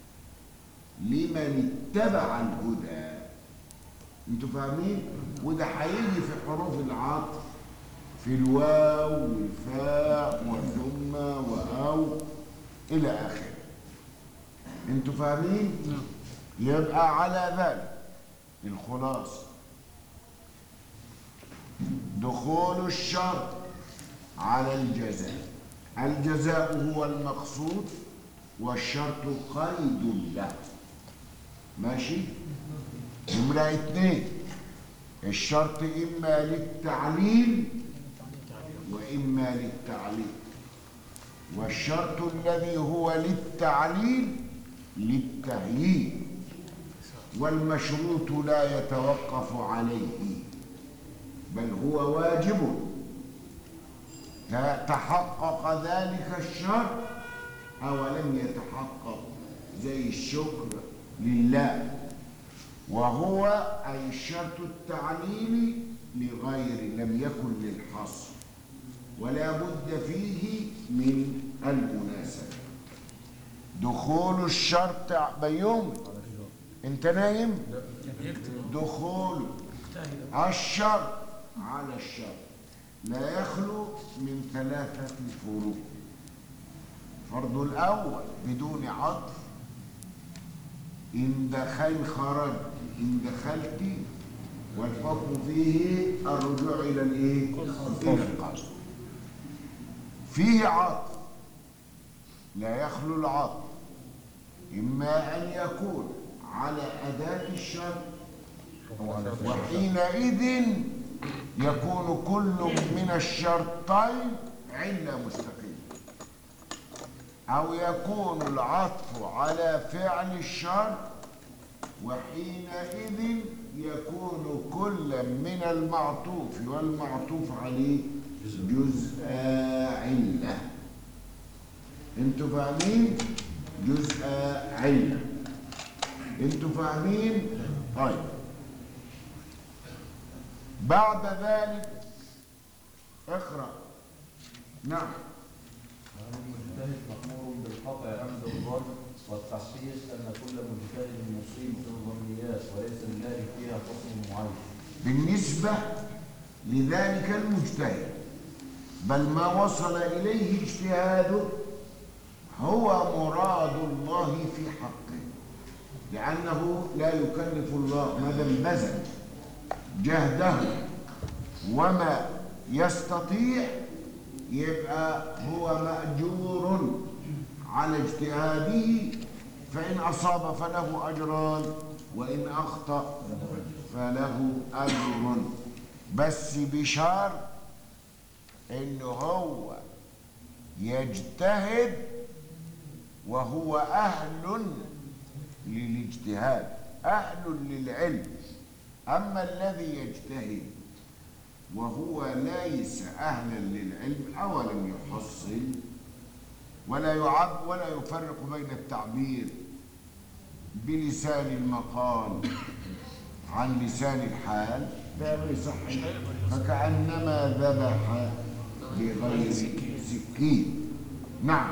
لمن اتبع الهدى انتوا فاهمين وده هيجي في حروف العطف في الواو والفاء وثم وأو إلى آخره انتوا فاهمين يبقى على ذلك الخلاصة دخول الشرط على الجزاء الجزاء هو المقصود والشرط قيد له ماشي نمرة اتنين الشرط إما للتعليل وإما للتعليل والشرط الذي هو للتعليل للتهيئ والمشروط لا يتوقف عليه بل هو واجب تحقق ذلك الشرط أو لم يتحقق زي الشكر لله وهو أي الشرط التعليلي لغير لم يكن للحصر ولا بد فيه من المناسبة دخول الشرط بيوم انت نايم دخول الشرط على الشرط لا يخلو من ثلاثة فروق فرض الأول بدون عطف إن دخل خرج إن دخلت والحكم فيه الرجوع إلى الإيه؟ إلى القصد فيه عطف لا يخلو العطف إما أن يكون على أداة الشرط وحينئذ يكون كل من الشرطين علة مستقلة أو يكون العطف على فعل الشرط وحينئذ يكون كل من المعطوف والمعطوف عليه جزء علة انتوا فاهمين جزء علة انتوا فاهمين طيب بعد ذلك اقرأ نعم المجتهد مأمور بالقطع عند الظن والتحقيق أن كل مجتهد مصيب في الظنيات وليس لله فيها حكم معين بالنسبة لذلك المجتهد بل ما وصل إليه اجتهاده هو مراد الله في حقه لأنه لا يكلف الله ما دام بذل جهده وما يستطيع يبقى هو مأجور على اجتهاده فإن أصاب فله أجران وإن أخطأ فله أجر بس بشرط إن هو يجتهد وهو أهل للاجتهاد أهل للعلم أما الذي يجتهد وهو ليس أهلا للعلم أو لم يحصل ولا يعب ولا يفرق بين التعبير بلسان المقال عن لسان الحال ده ما يصحش فكأنما ذبح بغير سكين نعم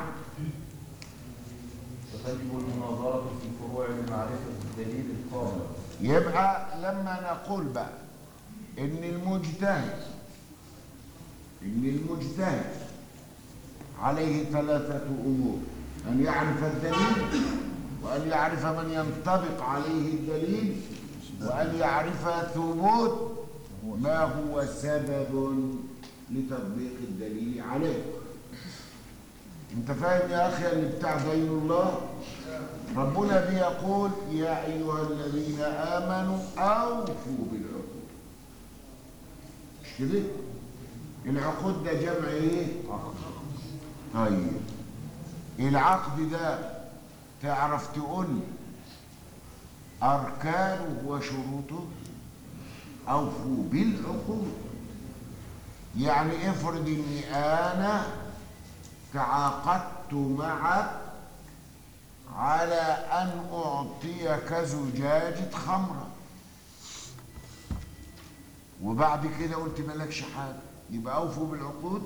فتجب المناظرة في الفروع لمعرفة الدليل القائم يبقى لما نقول بقى ان المجتهد ان المجتهد عليه ثلاثة امور ان يعرف الدليل وان يعرف من ينطبق عليه الدليل وان يعرف ثبوت ما هو سبب لتطبيق الدليل عليه انت فاهم يا اخي اللي بتاع دين الله ربنا بيقول يا ايها الذين امنوا اوفوا بالعقود مش كده العقود ده جمع ايه طيب العقد ده تعرف تقول لي اركانه وشروطه اوفوا بالعقود يعني افرض اني انا تعاقدت معك على أن أعطيك زجاجة خمرة وبعد كده قلت مالكش حاجة يبقى أوفوا بالعقود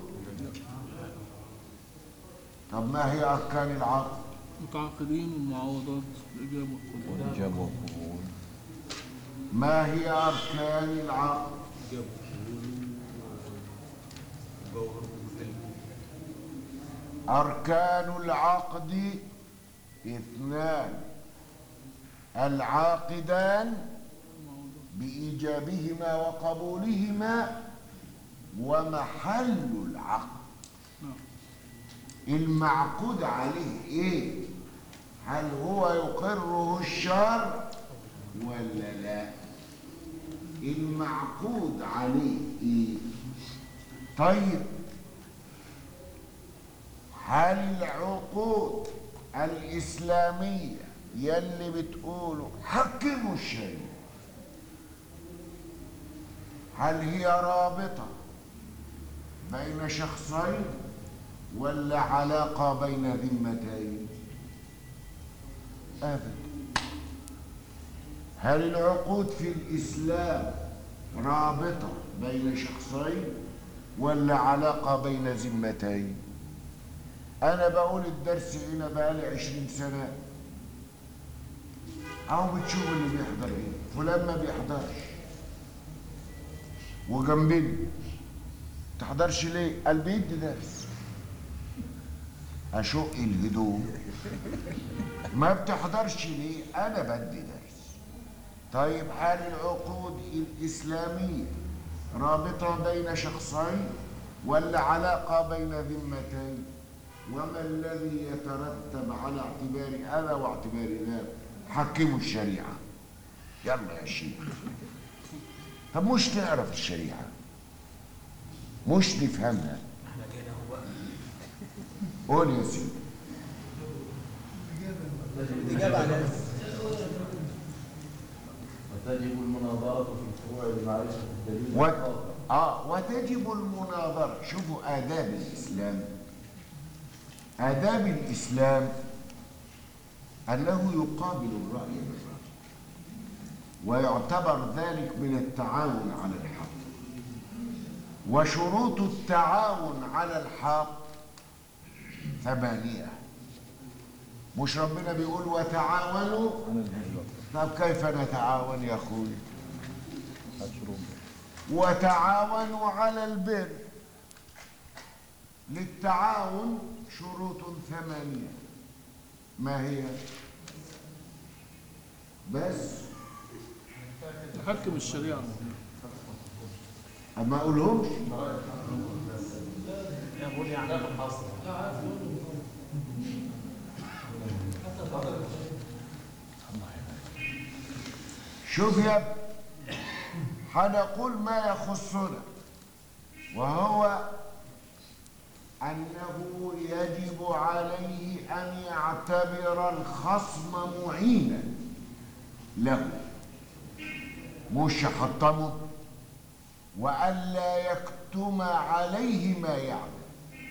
طب ما هي أركان العقد متعاقدين والمعاوضات الإجابة والقبول والإجابة والقبول ما هي أركان العقد أركان العقد اثنان العاقدان بإيجابهما وقبولهما ومحل العقد المعقود عليه ايه هل هو يقره الشرع ولا لا المعقود عليه ايه طيب هل العقود الإسلامية يلي بتقولوا حكموا الشريعة هل هي رابطة بين شخصين ولا علاقة بين ذمتين أبدا هل العقود في الإسلام رابطة بين شخصين ولا علاقة بين ذمتين أنا بقول الدرس هنا بقالي عشرين سنة أو بتشوف اللي بيحضر إيه فلان ما بيحضرش وجنبني تحضرش ليه؟ قال بيدي درس أشق الهدوم ما بتحضرش ليه؟ أنا بدي درس طيب هل العقود الإسلامية رابطة بين شخصين ولا علاقة بين ذمتين؟ وما الذي يترتب على اعتبار هذا واعتبار ذاك حكموا الشريعة يلا يا شيخ طب مش تعرف الشريعة مش تفهمها احنا جينا هو بقى قول يا سيدي الإجابة على وتجب المناظرة في الفروع لمعرفة الدليل و... القائم آه وتجب المناظرة شوفوا آداب الإسلام آداب الإسلام أنه يقابل الرأي بالرأي ويعتبر ذلك من التعاون على الحق وشروط التعاون على الحق ثمانية مش ربنا بيقول وتعاونوا طب كيف نتعاون يا أخوي وتعاونوا على البر للتعاون شروط ثمانية ما هي بس تحكم الشريعة أما أقولهمش يا بقول يعني حاصل شوف يا ابني هنقول ما يخصنا وهو أنه يجب عليه أن يعتبر الخصم معينا له مش يحطمه وألا يكتم عليه ما يعلم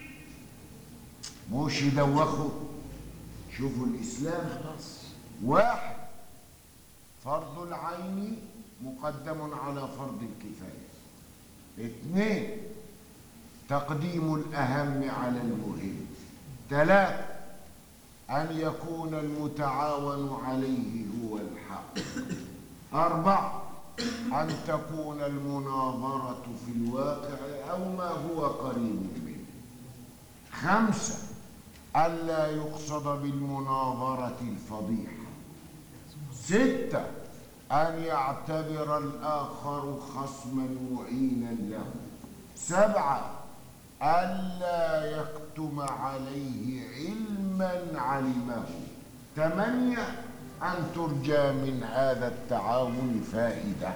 مش يدوخه شوفوا الإسلام واحد فرض العين مقدم على فرض الكفاية اثنين تقديم الأهم على المهم ثلاثة أن يكون المتعاون عليه هو الحق أربعة أن تكون المناظرة في الواقع أو ما هو قريب منه خمسة ألا يقصد بالمناظرة الفضيحة ستة أن يعتبر الآخر خصما معينا له سبعة ألا يكتم عليه علما علمه ثمانية أن ترجى من هذا التعاون فائدة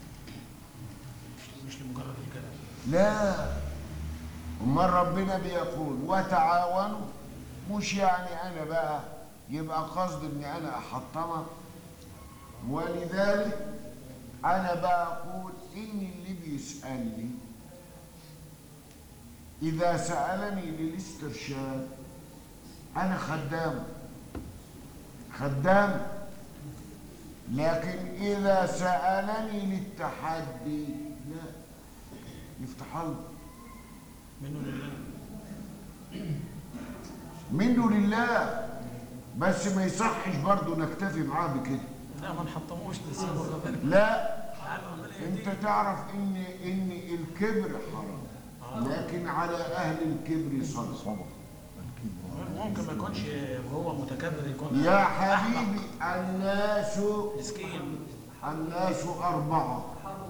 مش لمجرد الكلام لا أمال ربنا بيقول وتعاونوا مش يعني أنا بقى يبقى قصد إني أنا أحطمك ولذلك أنا بقول إن اللي بيسألني إذا سألني للاسترشاد أنا خدام خدام لكن إذا سألني للتحدي لا يفتح الله منه لله منه لله بس ما يصحش برضه نكتفي معاه بكده لا ما نحطموش نسيبه ربنا لا تعالى ربنا يهديه. انت تعرف ان ان الكبر حرام لكن على اهل الكبر صدقه ممكن ما يكونش هو متكبر يكون يا حبيبي الناس مسكين الناس أربعة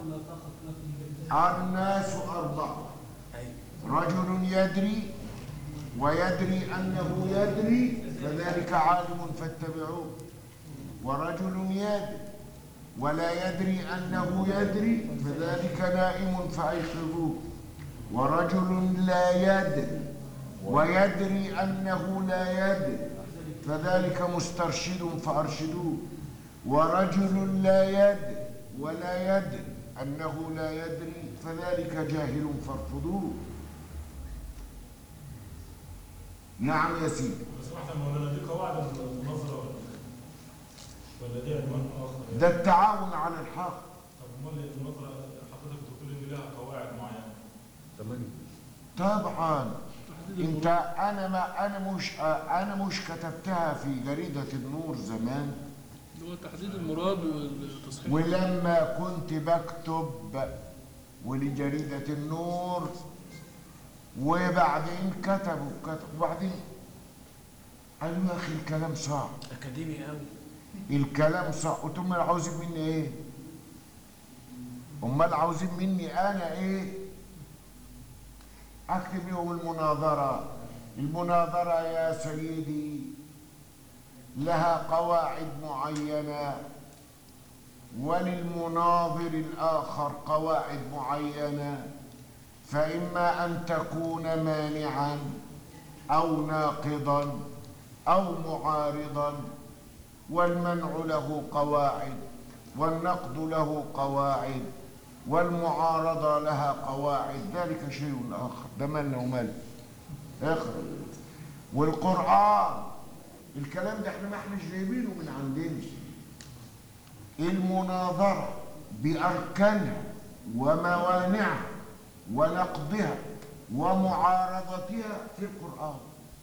الناس أربعة أيوة. رجل يدري ويدري أنه يدري فذلك عالم فاتبعوه ورجل يدري ولا يدري أنه يدري فذلك نائم فأيقظوه ورجل لا يدري ويدري أنه لا يدري فذلك مسترشد فأرشدوه ورجل لا يدري ولا يدري أنه لا يدري فذلك جاهل فارفضوه نعم يا سيدي سمحت يا مولانا دي قواعد المناظرة ولا ولا دي عنوان آخر؟ ده التعاون على الحق طب أمال المناظرة حضرتك بتقول إن لها قواعد معينة تمام طبعا انت انا ما انا مش انا مش كتبتها في جريده النور زمان اللي هو تحديد المراد والتصحيح ولما كنت بكتب ولجريدة النور وبعدين كتبوا كتبوا وبعدين قالوا يا أخي الكلام صعب اكاديمي قوي الكلام صعب قلت لهم عاوزين مني إيه؟ أمال عاوزين مني أنا إيه؟ أكتب لهم المناظرة المناظرة يا سيدي لها قواعد معينة وللمناظر الآخر قواعد معينة فإما أن تكون مانعا أو ناقضا أو معارضا والمنع له قواعد والنقد له قواعد والمعارضة لها قواعد ذلك شيء آخر ده مالنا ومال اقرأ والقرآن الكلام ده احنا ما احناش جايبينه من عندنا المناظرة بأركانها وموانعها ونقضها ومعارضتها في القرآن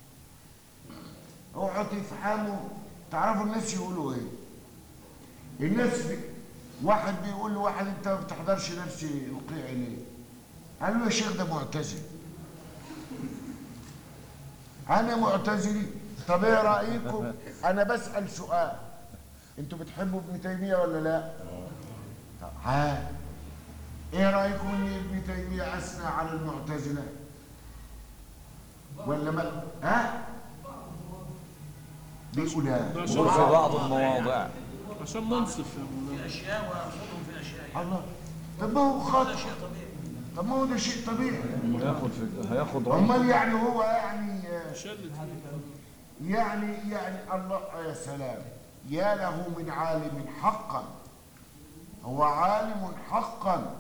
اوعوا تفهموا تعرفوا الناس يقولوا ايه الناس بي... واحد بيقول لواحد انت ما بتحضرش درس القيع ليه قال له يا شيخ ده معتزل انا معتزلي طب ايه رايكم انا بسال سؤال انتوا بتحبوا ابن تيميه ولا لا طب ها ايه رايكم ان ابن تيميه اثنى على المعتزله ولا ما ها بيقول لا ده في عشان بعض المواضع عشان منصف يا في مولانا اشياء ويرفضهم في اشياء يعني الله طب ما هو هذا خطأ شيء طبيعي طب ما هو ده شيء طبيعي هياخد في هياخد رأي امال يعني هو يعني شلت فيه يعني يعني الله يا سلام يا له من عالم حقا هو عالم حقا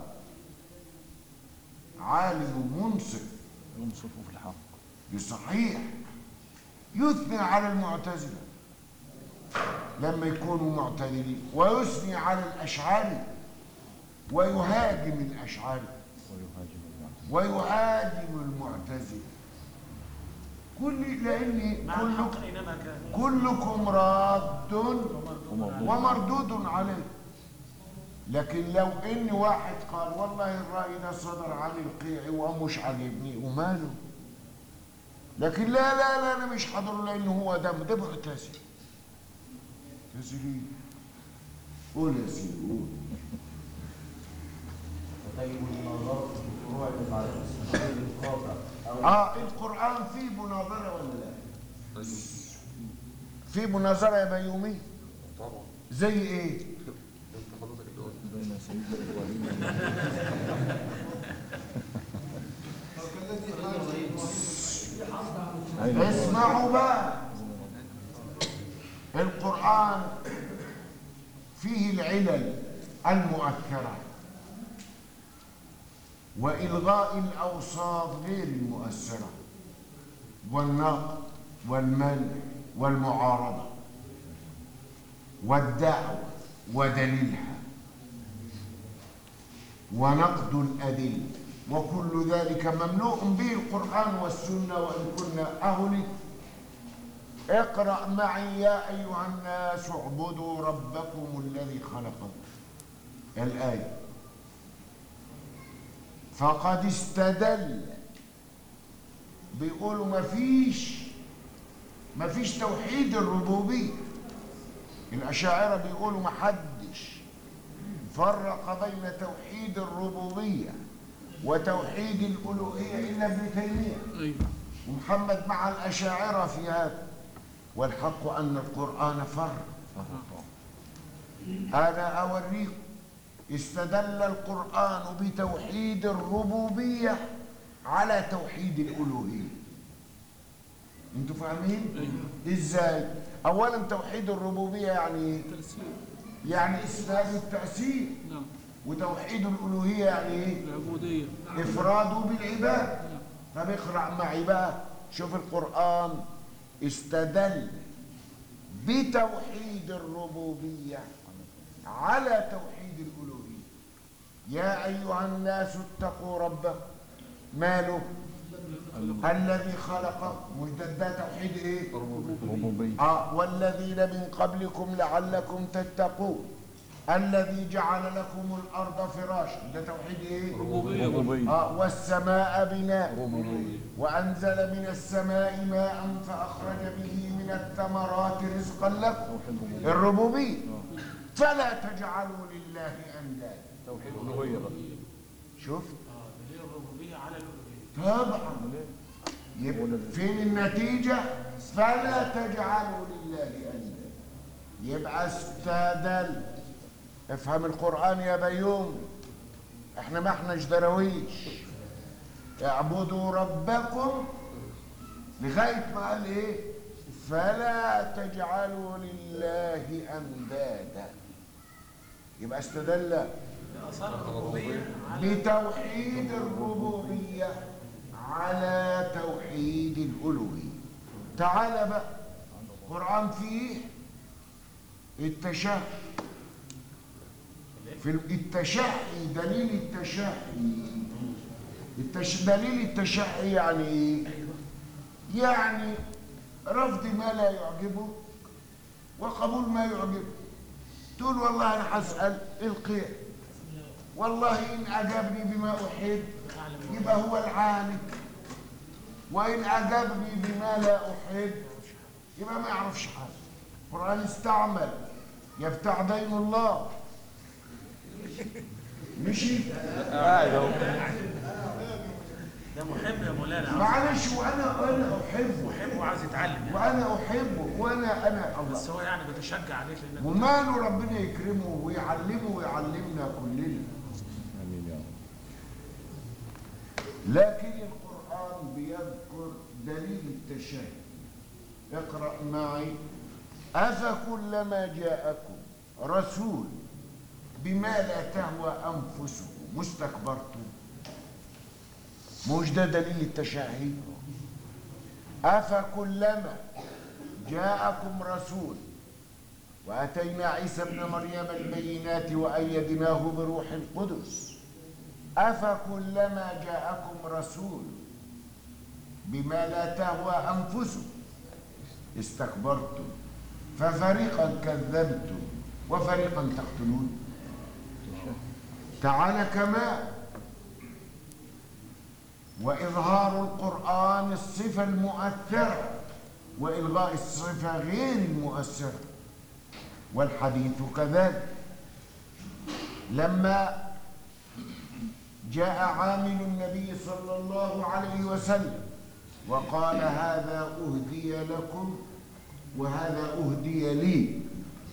عالم منصف ينصف في الحق صحيح يثني على المعتزلة لما يكونوا معتدلين ويثني على الأشعري ويهاجم الأشعري ويهاجم المعتزلة ويهاجم المعتزلة كل لأن مع كل الحق إنما كان كلكم راد ومردود عليه لكن لو ان واحد قال والله الرأي ده صدر عن القيعي ومش عاجبني وماله لكن لا لا لا انا مش حاضر لانه هو دم ده معتزل معتزلين قول يا سيدي قول وتجب المناظرة في الفروع لمعرفة السبيل القاطع أو اه القرآن فيه مناظرة ولا لا؟ فيه مناظرة يا بيومي طبعا زي ايه؟ انت حضرتك اللي قلت بين سيدنا ابراهيم أيوة. اسمعوا بقى القرآن فيه العلل المؤثرة وإلغاء الأوصاف غير المؤثرة والنقد والمنع والمعارضة والدعوة ودليلها ونقد الأدلة وكل ذلك مملوء به القرآن والسنة وإن كنا أهل اقرأ معي يا أيها الناس اعبدوا ربكم الذي خلقكم الآية فقد استدل بيقولوا مفيش مفيش توحيد الربوبية الأشاعرة بيقولوا محدش فرق بين توحيد الربوبية وتوحيد الألوهية إلا ابن تيمية ايوه ومحمد مع الأشاعرة في هذا والحق أن القرآن فرق أنا أوريكم استدل القرآن بتوحيد الربوبية على توحيد الألوهية انتوا فاهمين؟ ازاي؟ أولا توحيد الربوبية يعني ايه؟ تأثير يعني إثبات التأثير نعم وتوحيد الألوهية يعني ايه؟ العبودية إفراده بالعباد طب اقرأ معي بقى شوف القرآن استدل بتوحيد الربوبية على توحيد الألوهية يا أيها الناس اتقوا ربكم ماله الذي خلق مش ده ده توحيد ايه ربوبية آه والذين من قبلكم لعلكم تتقون الذي جعل لكم الأرض فراشا ده توحيد ايه ربوبية ربوبية آه والسماء بناء ربوبية وأنزل من السماء ماء فأخرج به من الثمرات رزقا لكم الربوبية فلا تجعلوا لله أندادا توحيد الألوهية بقى شوف اه اللي هي الربوبية على الألوهية طبعا يبقى فين النتيجة فلا تجعلوا لله أندادا يبقى استدل افهم القرآن يا بيوم احنا ما احناش درويش اعبدوا ربكم لغاية ما قال ايه فلا تجعلوا لله أندادا يبقى استدل آثار الربوبية على بتوحيد الربوبية على توحيد الألوهية تعال بقى القرآن فيه التشهي في التشهي دليل التشهي التش... دليل التشهي يعني ايه؟ يعني رفض ما لا يعجبه وقبول ما يعجبه تقول والله انا هسأل القيع والله ان اجابني بما احب يبقى هو العالم وان اجابني بما لا احب يبقى ما يعرفش حاجه القران استعمل يفتح دين الله مشي ده محب يا مولانا معلش وانا انا احبه محب وعايز يتعلم يعني وانا احبه وانا انا بس الله هو يعني بيتشجع عليك لانك وماله ربنا يكرمه ويعلمه ويعلمنا كلنا آمين يا رب لكن القرآن بيذكر دليل التشهي اقرأ معي أفكلما جاءكم رسول بما لا تهوى أنفسكم مستكبرتم مش ده دليل التشهي أفكلما جاءكم رسول وأتينا عيسى ابن مريم البينات وأيدناه بروح القدس أفكلما جاءكم رسول بما لا تهوى أنفسكم استكبرتم ففريقا كذبتم وفريقا تقتلون تعالى كما وإظهار القرآن الصفة المؤثرة وإلغاء الصفة غير المؤثرة والحديث كذلك لما جاء عامل النبي صلى الله عليه وسلم وقال هذا أهدي لكم وهذا أهدي لي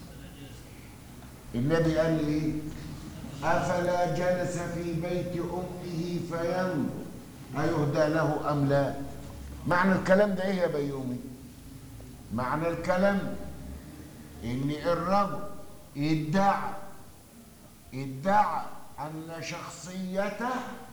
النبي قال إيه أفلا جلس في بيت أمه فينظر أيهدى له أم لا معنى الكلام ده إيه يا بيومي معنى الكلام إن الرجل ادعى ادعى أن شخصيته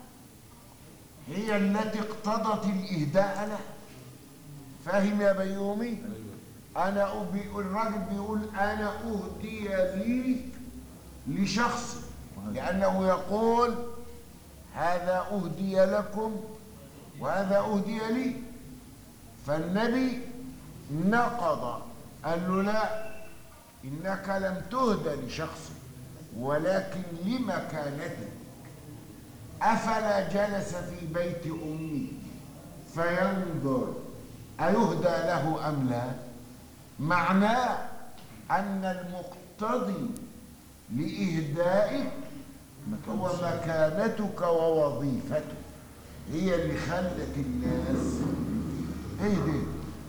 هي التي اقتضت الإهداء له فاهم يا بيومي أنا أبي الراجل بيقول أنا أهدي لي لشخص لأنه يقول هذا أهدي لكم وهذا أهدي لي فالنبي نقض قال له لا إنك لم تهدى لشخص ولكن لمكانته أفلا جلس في بيت أمي فينظر أيهدى له أم لا معناه أن المقتضي لإهدائك هو مكانتك ووظيفتك هي اللي خلت الناس ايه دي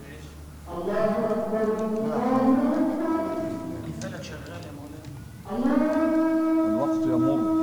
الفلك شغال يا مولانا الوقت يمر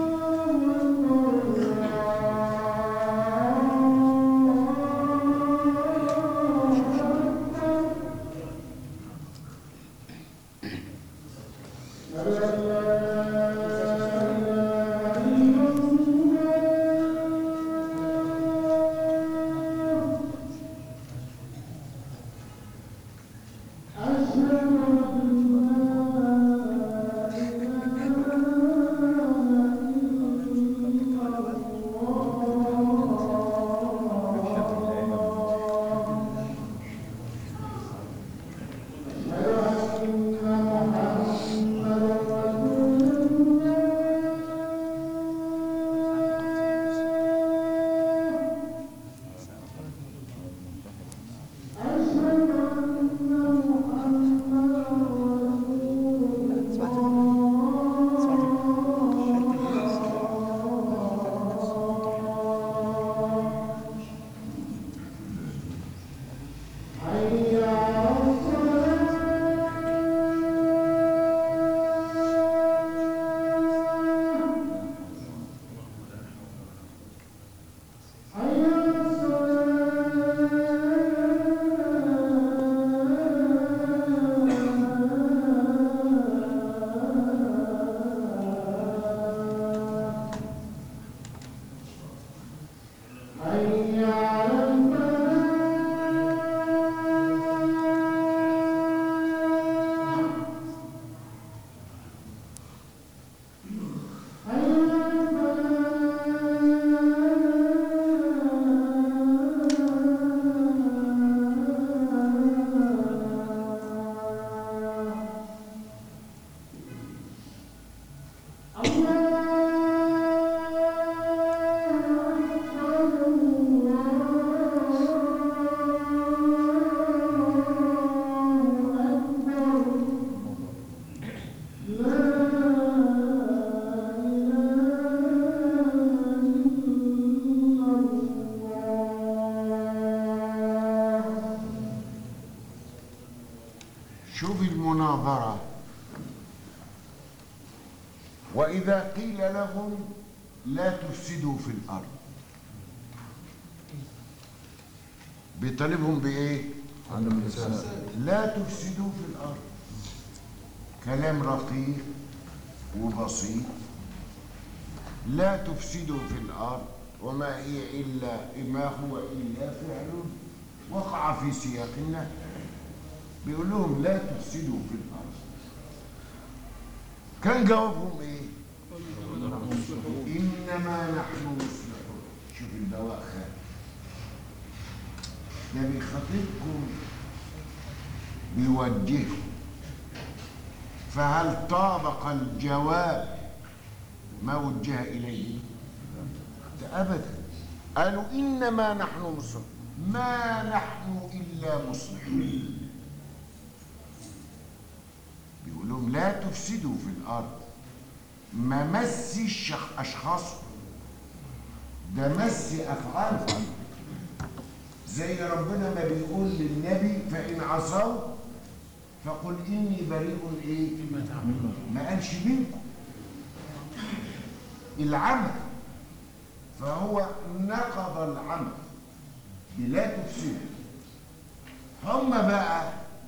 شوف المناظرة وإذا قيل لهم لا تفسدوا في الأرض بيطالبهم بإيه؟ عدم الإساءة لا تفسدوا في الأرض كلام رقيق وبسيط لا تفسدوا في الأرض وما هي إلا ما هو إلا فعل وقع في سياق النهي بيقول لهم لا تفسدوا في الأرض كان جوابهم إيه؟ إنما نحن مصلحون شوف البواء خان ده بيخاطبكم بيوجهكم فهل طابق الجواب ما وجه إليه ده أبدا قالوا إنما نحن مصلحون ما نحن إلا مصلحون بيقول لهم لا تفسدوا في الأرض ما مس الشخ- أشخاص ده مس أفعال زي ربنا ما بيقول للنبي فإن عصوا فقل إني بريء إيه ما قالش منكم العمل فهو نقض العمل بلا تفسير هم بقى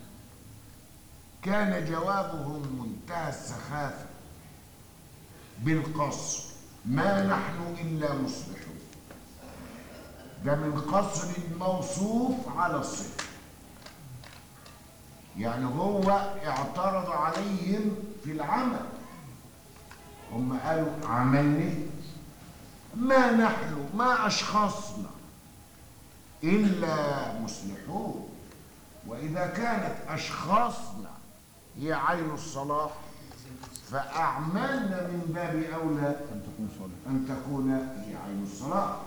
كان جوابهم منتهى السخافة بالقصر ما نحن إلا مصلحون ده من قصر الموصوف على الصفة يعني هو اعترض عليهم في العمل هم قالوا عملنا ما نحن ما أشخاصنا إلا مصلحون وإذا كانت أشخاصنا هي عين الصلاح فأعمالنا من باب أولى أن تكون صالح أن تكون هي عين الصلاح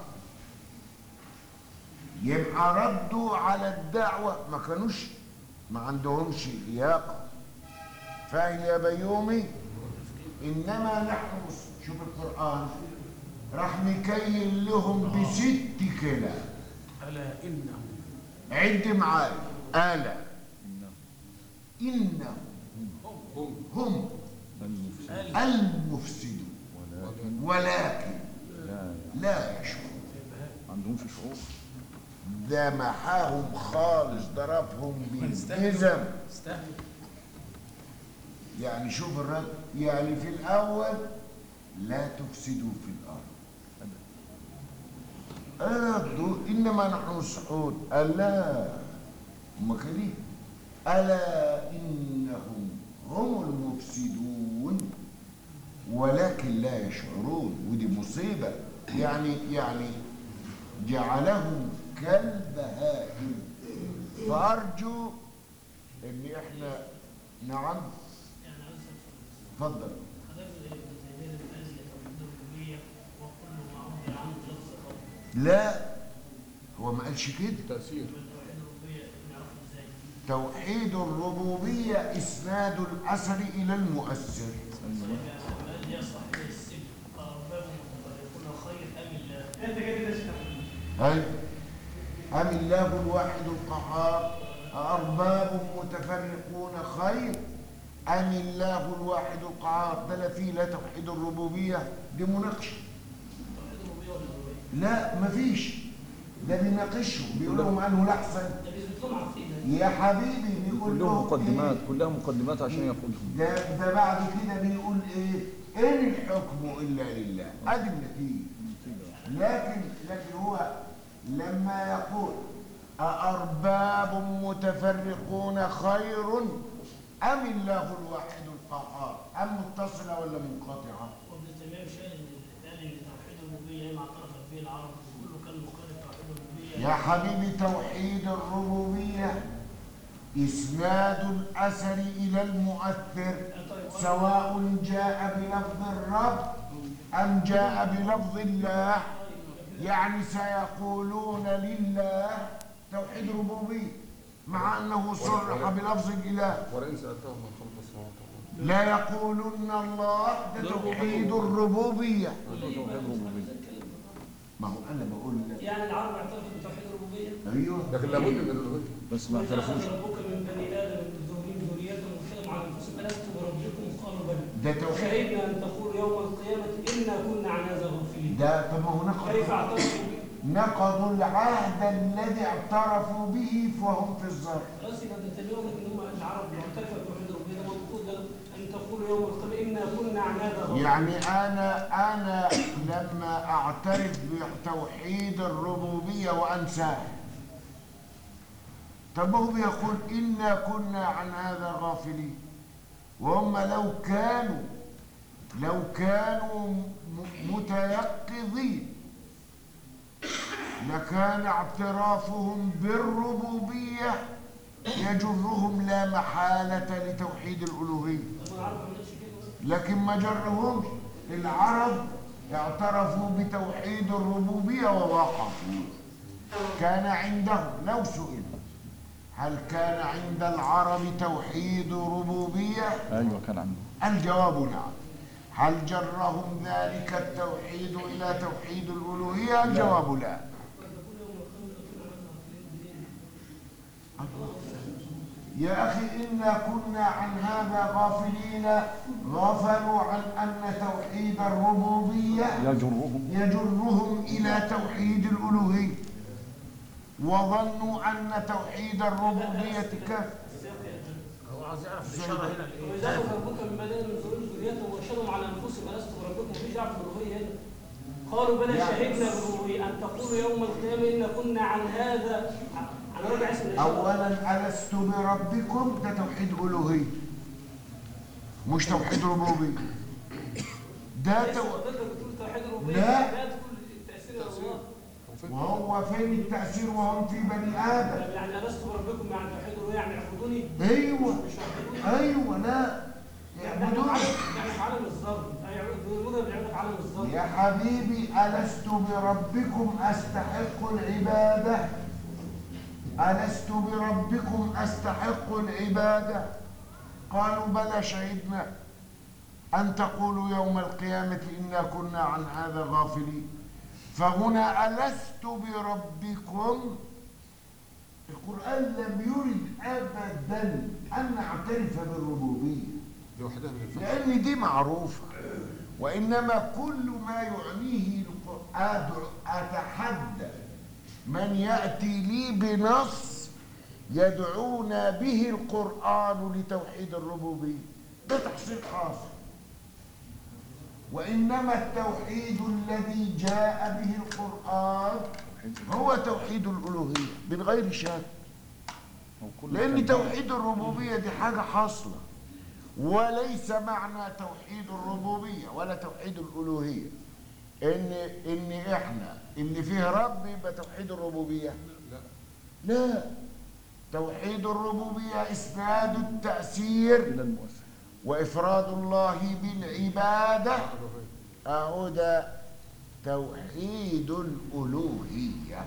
يبقى ردوا على الدعوة ما كانوش ما عندهمش لياقة فاهم يا بيومي إنما نحن مس- شوف القرآن راح مكيل لهم بست كلام ألا إنهم عد معايا آلا إنه إنهم هم المفسد المفسدون ولكن ولكن لا لا يشعرون ما عندهمش شعور ده محاهم خالص ضربهم بالجزم استهل يعني شوف الرد يعني في الأول لا تفسدوا في الأرض ردوا إنما نحن السحود ألا هم كريم ألا إنهم هم المفسدون ولكن لا يشعرون ودي مصيبة يعني يعني جعلهم كالبهائم فأرجو إن إحنا نعم اتفضل لا هو ما قالش كده تأثير توحيد الربوبية إسناد الأثر إلى المؤثر هل أم الله الواحد القهار أأرباب متفرقون خير أم الله الواحد القهار ده لا فيه لا توحيد الربوبية دي مناقشة لا مفيش ده بيناقشهم بيقول لهم أنه الأحسن يا حبيبي بيقول كلهم لهم مقدمات إيه؟ كلها مقدمات عشان ياخدهم ده ده بعد كده بيقول ايه ان الحكم الا لله ادي النتيجه لكن لكن هو لما يقول أأرباب متفرقون خير أم الله الواحد القهار أم متصلة ولا منقطعة؟ وابن تيميه مش قال ان قال ان توحيد الربوبيه ما اعترفت به العرب كله كان مخالف توحيد الربوبيه يا حبيبي توحيد الربوبية إسناد الأثر إلى المؤثر سواء جاء بلفظ الرب أم جاء بلفظ الله يعني سيقولون لله توحيد ربوبية مع أنه صرح بلفظ الإله ولئن سألتهم من خلق السماوات والأرض لا يقولن الله ده توحيد الربوبية ما هو أنا بقول لك يعني العرب اعترفت بتوحيد الربوبيه أيوه لكن لابد من الرؤية بس ما وإذا اعترفوش أخذ ربك من بني آدم من ظهورهم ذريتهم وشهدوا على أنفسهم ألست بربكم قالوا بلى ده توحيد شهدنا أن تقول يوم القيامة إنا كنا عن هذا غافلين ده طب ما هو نقض كيف اعترفوا به؟ نقضوا العهد الذي اعترفوا به فهم في الظرف خلاص يبقى ابن تيميه يقول لك إن هم العرب اعترفوا بتوحيد الربوبيه ده منقول ده أن تقول يوم القيامة إنا كنا عن هذا غافلين يعني انا انا لما اعترف بتوحيد الربوبيه وانساه طب هو بيقول انا كنا عن هذا غافلين وهم لو كانوا لو كانوا م- متيقظين لكان اعترافهم بالربوبية يجرهم لا محالة لتوحيد الألوهية لكن ما جرهمش العرب اعترفوا بتوحيد الربوبية ووقفوا كان عندهم لو سئل هل كان عند العرب توحيد ربوبية ايوه كان عنده الجواب نعم هل جرهم ذلك التوحيد إلى توحيد الألوهية الجواب لا يا أخي إنا كنا عن هذا غافلين غفلوا عن أن توحيد الربوبية يجرهم يجرهم إلى توحيد الألوهية وظنوا أن توحيد الربوبية كفر هو عايز يعرف الاشاره هنا لايه؟ وإذا ربك من بدل من ظلم ذريتهم وشهدوا على أنفسهم ألست بربكم مفيش دعوة بالربوبية هنا قالوا بلى شهدنا بالربوبية أن تقولوا يوم القيامة إن كنا عن هذا عن ربع اسم الإشارة أولا ألست بربكم ده توحيد ألوهية مش توحيد ربوبية ده ليس تو... حضرتك بتقول توحيد الربوبية لا. لا تقول التأثير إلى الله وهو فين التأثير وهم في بني آدم يعني ألست بربكم يعني توحيد الربوبية يعني اعبدوني أيوة مش اعبدوني أيوة لا يعني يعبدون يعني في عالم الذر بيقولوا بيعبدوا في عالم الذر يا حبيبي ألست بربكم أستحق العبادة ألست بربكم أستحق العبادة قالوا بلى شهدنا أن تقولوا يوم القيامة إنا كنا عن هذا غافلين فهنا ألست بربكم القرآن لم يرد أبدا أن نعترف بالربوبية لوحدها من الفقه لأن دي معروفة وإنما كل ما يعنيه القرآن أتحدى من يأتي لي بنص يدعونا به القرآن لتوحيد الربوبية ده تحصيل حاصل وإنما التوحيد الذي جاء به القرآن هو توحيد الألوهية من غير شك لأن توحيد الربوبية دي حاجة حاصلة وليس معنى توحيد الربوبية ولا توحيد الألوهية إن إن إحنا اللي فيه رب يبقى توحيد الربوبية لا لا توحيد الربوبية إسناد التأثير الى المؤثر وإفراد الله بالعبادة أهو ده توحيد الألوهية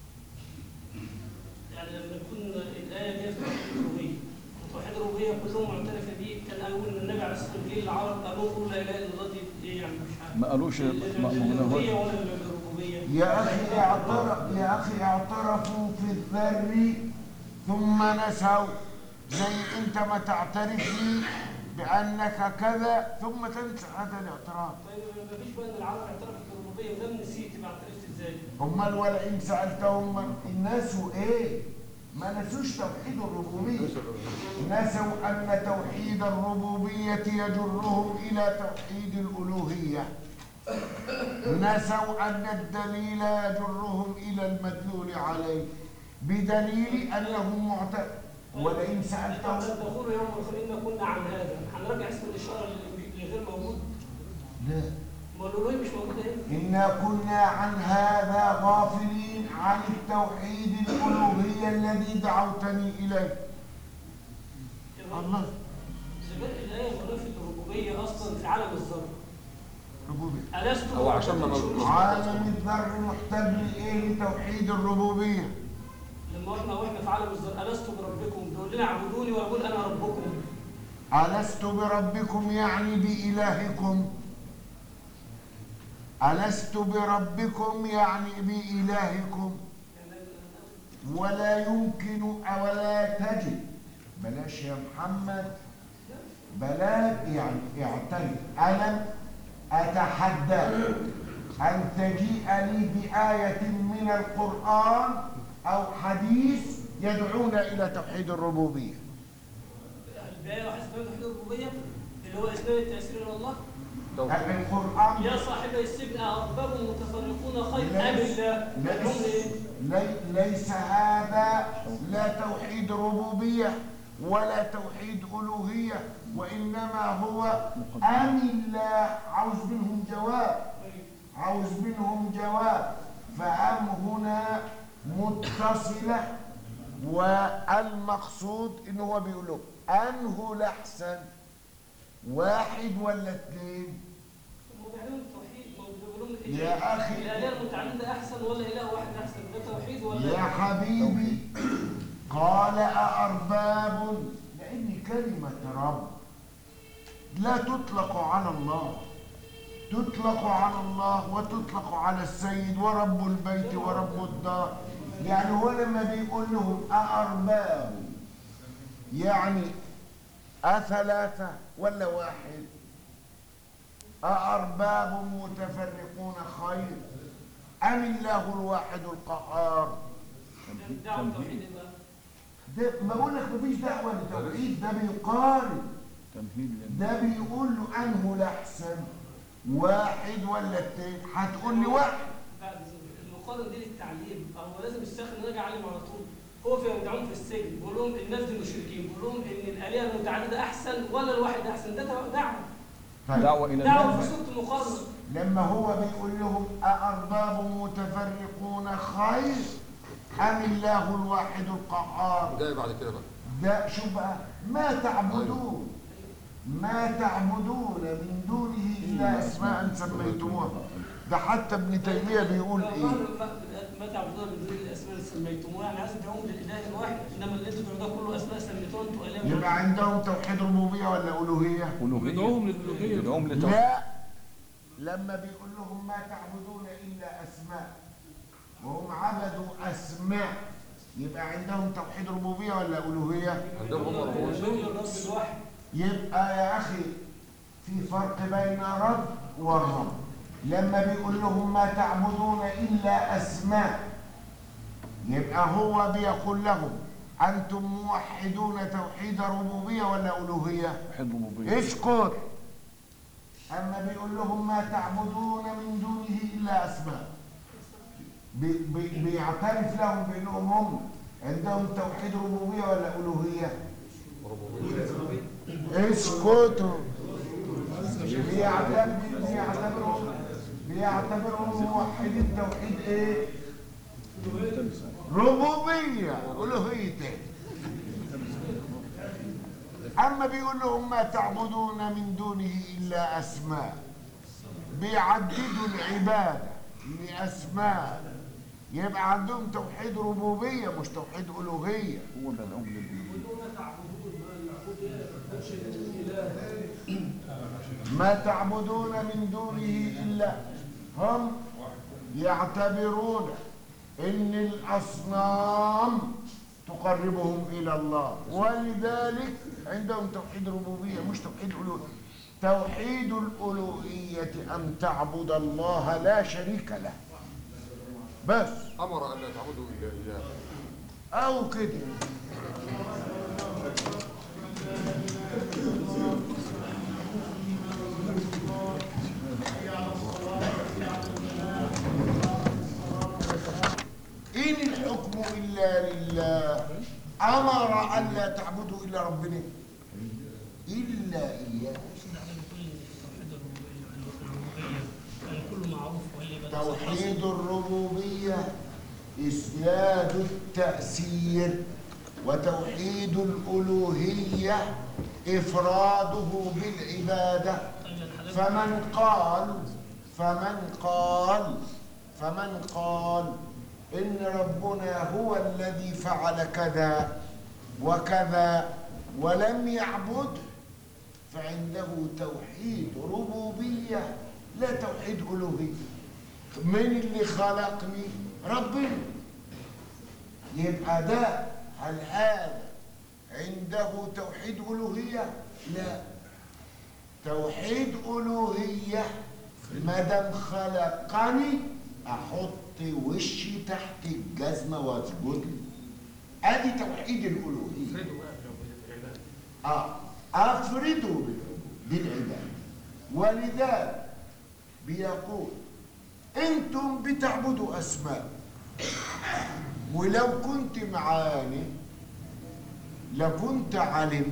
يعني لما تكون الآية دي في توحيد الربوبية توحيد الربوبية كلهم معترف بيه كان قالوا إن النبي عليه الصلاة والسلام جه العرب قالوا قولوا لا إله إلا الله دي إيه يعني مش عارف ما قالوش ما ما- الألوهية ما- ولا الربوبية يا أخي اعترف يا أخي اعترفوا في الذر ثم نسوا زي أنت ما تعترف لي بأنك كذا ثم تنسى هذا الاعتراف طيب ما فيش بقى إن العرب اعترفت بالربوبية وده نسيت يبقى اعترفت إزاي؟ أمال ولئن سألتهم الناس إيه؟ ما نسوش توحيد الربوبية نسوا أن توحيد الربوبية يجرهم إلى توحيد الألوهية نسوا أن الدليل يجرهم إلى المدلول عليه بدليل أنهم معتد ولئن سألتهم تقول يوم القيامة كنا عن هذا هنراجع اسم الإشارة اللي اللي غير موجود لا ما الألوهية مش موجودة هنا إنا كنا عن هذا غافلين عن التوحيد الألوهية الذي دعوتني إليه الله زمان الآية منافة الربوبية أصلا في عالم الذر ربوبية ألست هو عشان ما بربكم؟ نظلمش عالم الذر محتاج لإيه لتوحيد الربوبية لما احنا واحنا في عالم الذر ألست بربكم بيقول لنا اعبدوني وأقول أنا ربكم ألست بربكم يعني بإلهكم ألست بربكم يعني بإلهكم ولا يمكن ولا تجد بلاش يا محمد بلا يعني اعترف ألم أتحدى أن تجيء لي بآية من القرآن أو حديث يدعونا إلى توحيد الربوبية البداية واحد اسمها توحيد الربوبية اللي هو إسناد التأثير إلى الله القرآن يا صاحب السجن أرباب متفرقون خير أم ليس- الله ليس- هم إيه؟ لي- ليس هذا لا توحيد ربوبية ولا توحيد ألوهية وإنما هو أم الله عاوز منهم جواب عاوز منهم جواب فأم هنا متصلة والمقصود إن هو بيقول له أنه الأحسن واحد ولا اثنين هو بيعلمهم التوحيد ما هو بيقولوا لهم يا أخي. الآلهة المتعددة أحسن ولا إله واحد أحسن ده توحيد ولا يا حبيبي قال أأرباب لأن كلمة رب لا تطلق على الله تطلق على الله وتطلق على السيد ورب البيت ورب الدار يعني هو لما بيقول لهم أأرباب يعني أثلاثة ولا واحد أأرباب متفرقون خير أم الله الواحد القهار دعوة التوحيد إيه بقى؟ ده ما بقول لك مفيش دعوه للتوحيد ده بيقارن تمهيد لأن ده بيقول له انه الاحسن واحد ولا اتنين هتقول لي واحد بعد ذلك المقارنة دي للتعليم هو لازم الشيخ اللي راجع علم على طول هو في يدعون في السجن بيقول لهم الناس دي مشركين بيقول لهم ان الآلهة المتعددة أحسن ولا الواحد أحسن ده دعوة طيب دعوة إلى دعوة الله في صورة المقارنة لما هو بيقول لهم أأرباب متفرقون خير أم الله الواحد القهار جاي بعد كده بقى ده شوف بقى ما تعبدون ما تعبدون من دونه إلا أسماء سميتموها ده حتى ابن تيمية بيقول إيه ما تعبدون من دون الاسماء اللي سميتموها يعني عايز تدعوهم للاله الواحد انما اللي انتوا بتعبدوها كله اسماء سميتوها انتوا اله يبقى عندهم توحيد ربوبية ولا ألوهية ألوهية يدعوهم للألوهية يدعوهم لتوحيد لا لما بيقول لهم ما تعبدون إلا أسماء وهم عبدوا أسماء يبقى عندهم توحيد ربوبية ولا ألوهية عندهم هم ربوبية. الرب الرب الواحد يبقى يا أخي في فرق بين رب ورب لما بيقول لهم ما تعبدون إلا أسماء يبقى هو بيقول لهم أنتم موحدون توحيد ربوبية ولا ألوهية توحيد ربوبية اسكت أما بيقول لهم ما تعبدون من دونه إلا أسماء بي بي بيعترف لهم بأنهم هم عندهم توحيد ربوبية ولا ألوهية اسكتوا بيعتبر بيعتبرهم بيعتبرهم موحدين توحيد ايه ربوبية ألوهية أما بيقول لهم ما تعبدون من دونه إلا أسماء بيعددوا العبادة لأسماء يبقى عندهم توحيد ربوبية مش توحيد ألوهية هو بدعوهم للألوهية ما تعبدون من دونه إلا هم يعتبرون إن الأصنام تقربهم إلى الله ولذلك عندهم توحيد ربوبية مش توحيد ألوهية توحيد الألوهية أن تعبد الله لا شريك له بس امر ان لا تعبدوا الا اياه أو كده إن الحكم إلا لله أمر أن لا تعبدوا إلا ربنا إلا إياه كله معروف ولا توحيد الربوبية إسناد التأثير وتوحيد الألوهية إفراده بالعبادة فمن قال فمن قال فمن قال إن ربنا هو الذي فعل كذا وكذا ولم يعبده فعنده توحيد ربوبية لا توحيد ألوهية من اللي خلقني ربنا يبقى ده هل هذا عنده توحيد ألوهية لا توحيد ألوهية ما دام خلقني أحط وشي تحت الجزمة واسجد له ادي توحيد الألوهية اه افرده بال- بالعباده ولذلك بيقول انتم بتعبدوا اسماء ولو كنت معاني لكنت علم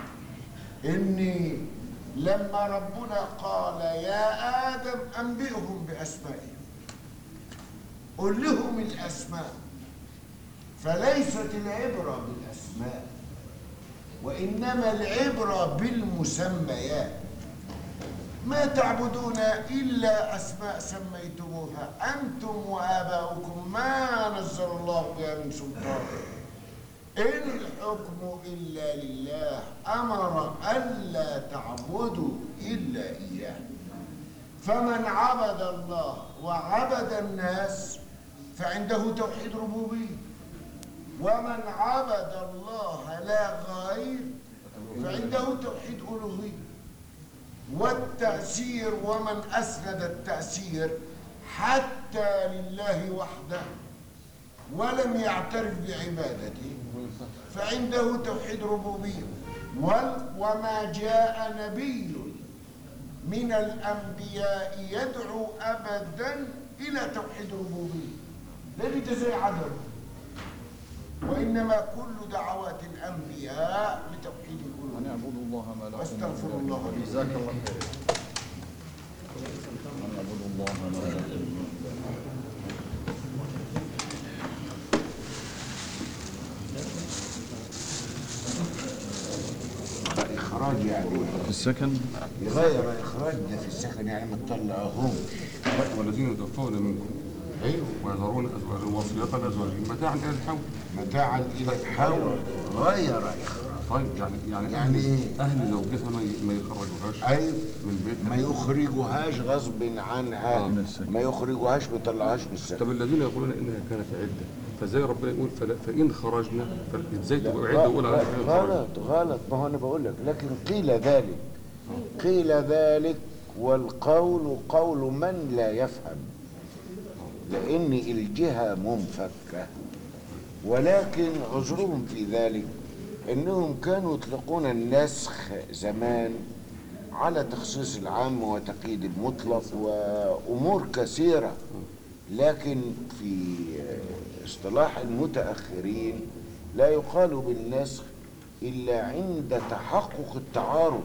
إني لما ربنا قال يا آدم أنبئهم بأسمائهم قل لهم الأسماء فليست العبرة بالأسماء وإنما العبرة بالمسميات ما تعبدون إلا أسماء سميتموها أنتم وآباؤكم ما نزل الله بها من سلطان إن الحكم إلا لله أمر ألا تعبدوا إلا إياه فمن عبد الله وعبد الناس فعنده توحيد ربوبية ومن عبد الله لا غير فعنده توحيد ألوهية والتأثير ومن أسند التأثير حتى لله وحده ولم يعترف بعبادته فعنده توحيد ربوبية وال- وما جاء نبي من الأنبياء يدعو أبدا إلى توحيد ربوبية لا لجزاء عدم وإنما كل دعوات الأنبياء لتوحيد أن الألوهية اعبدوا الله ما لكم واستغفر من الله إله لي. جزاك الله خير أن اعبدوا الله ما لكم إخراج يعني في السكن يغير إخراج ده في السكن يعني ما تطلعهم والذين يتوفون منكم أيوه ويذرون ازواجا وصيه لازواجهم متاعا الى الحول متاعا إلى الحول غير إخراج طيب يعني يعني يعني أهل- إيه؟ اهل زوجتها ما ي- ما يخرجوهاش أيوه من بيتها ما يخرجوهاش غصب عنها من السجن. ما يخرجوهاش ما يطلعوهاش من السجن طب الذين يقولون انها كانت عده فازاي ربنا يقول فلا فان خرجنا فازاي لا، تبقى عده يقول على غلط غلط غلط ما هو انا بقول لك لكن قيل ذلك قيل ذلك والقول قول من لا يفهم لان الجهه منفكه ولكن عذرهم في ذلك انهم كانوا يطلقون النسخ زمان على تخصيص العام وتقييد المطلق وامور كثيره لكن في اصطلاح المتاخرين لا يقال بالنسخ الا عند تحقق التعارض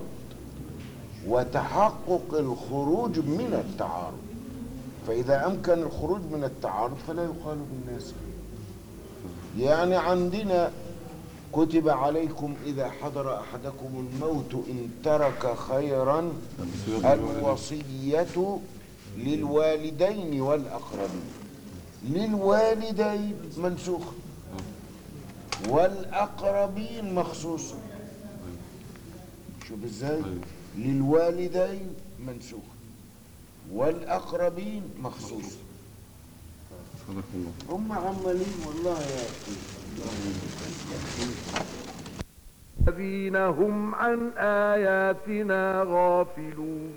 وتحقق الخروج من التعارض فاذا امكن الخروج من التعارض فلا يقال بالنسخ يعني عندنا كتب عليكم إذا حضر أحدكم الموت إن ترك خيرا الوصية للوالدين والأقربين للوالدين منسوخ والأقربين مخصوص شوف ازاي للوالدين منسوخ والأقربين مخصوص صدق الله هم عمالين والله يا أخي الذين هم عن آياتنا غافلون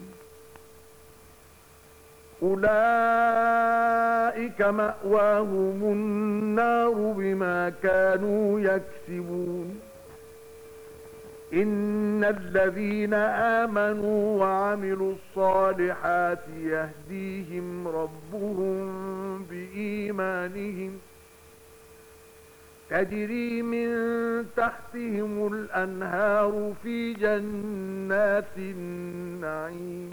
أولئك مأواهم النار بما كانوا يكسبون إن الذين آمنوا وعملوا الصالحات يهديهم ربهم بإيمانهم تجري من تحتهم الأنهار في جنات النعيم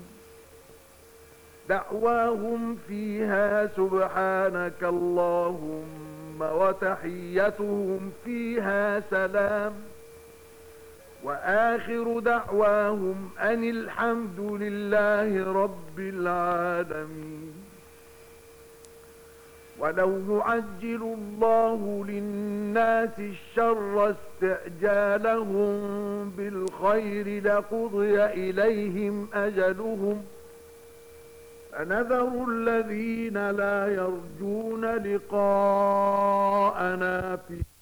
دعواهم فيها سبحانك اللهم وتحيتهم فيها سلام وآخر دعواهم أن الحمد لله رب العالمين ولو يعجل الله للناس الشر استعجالهم بالخير لقضي إليهم أجلهم فنذر الذين لا يرجون لقاءنا في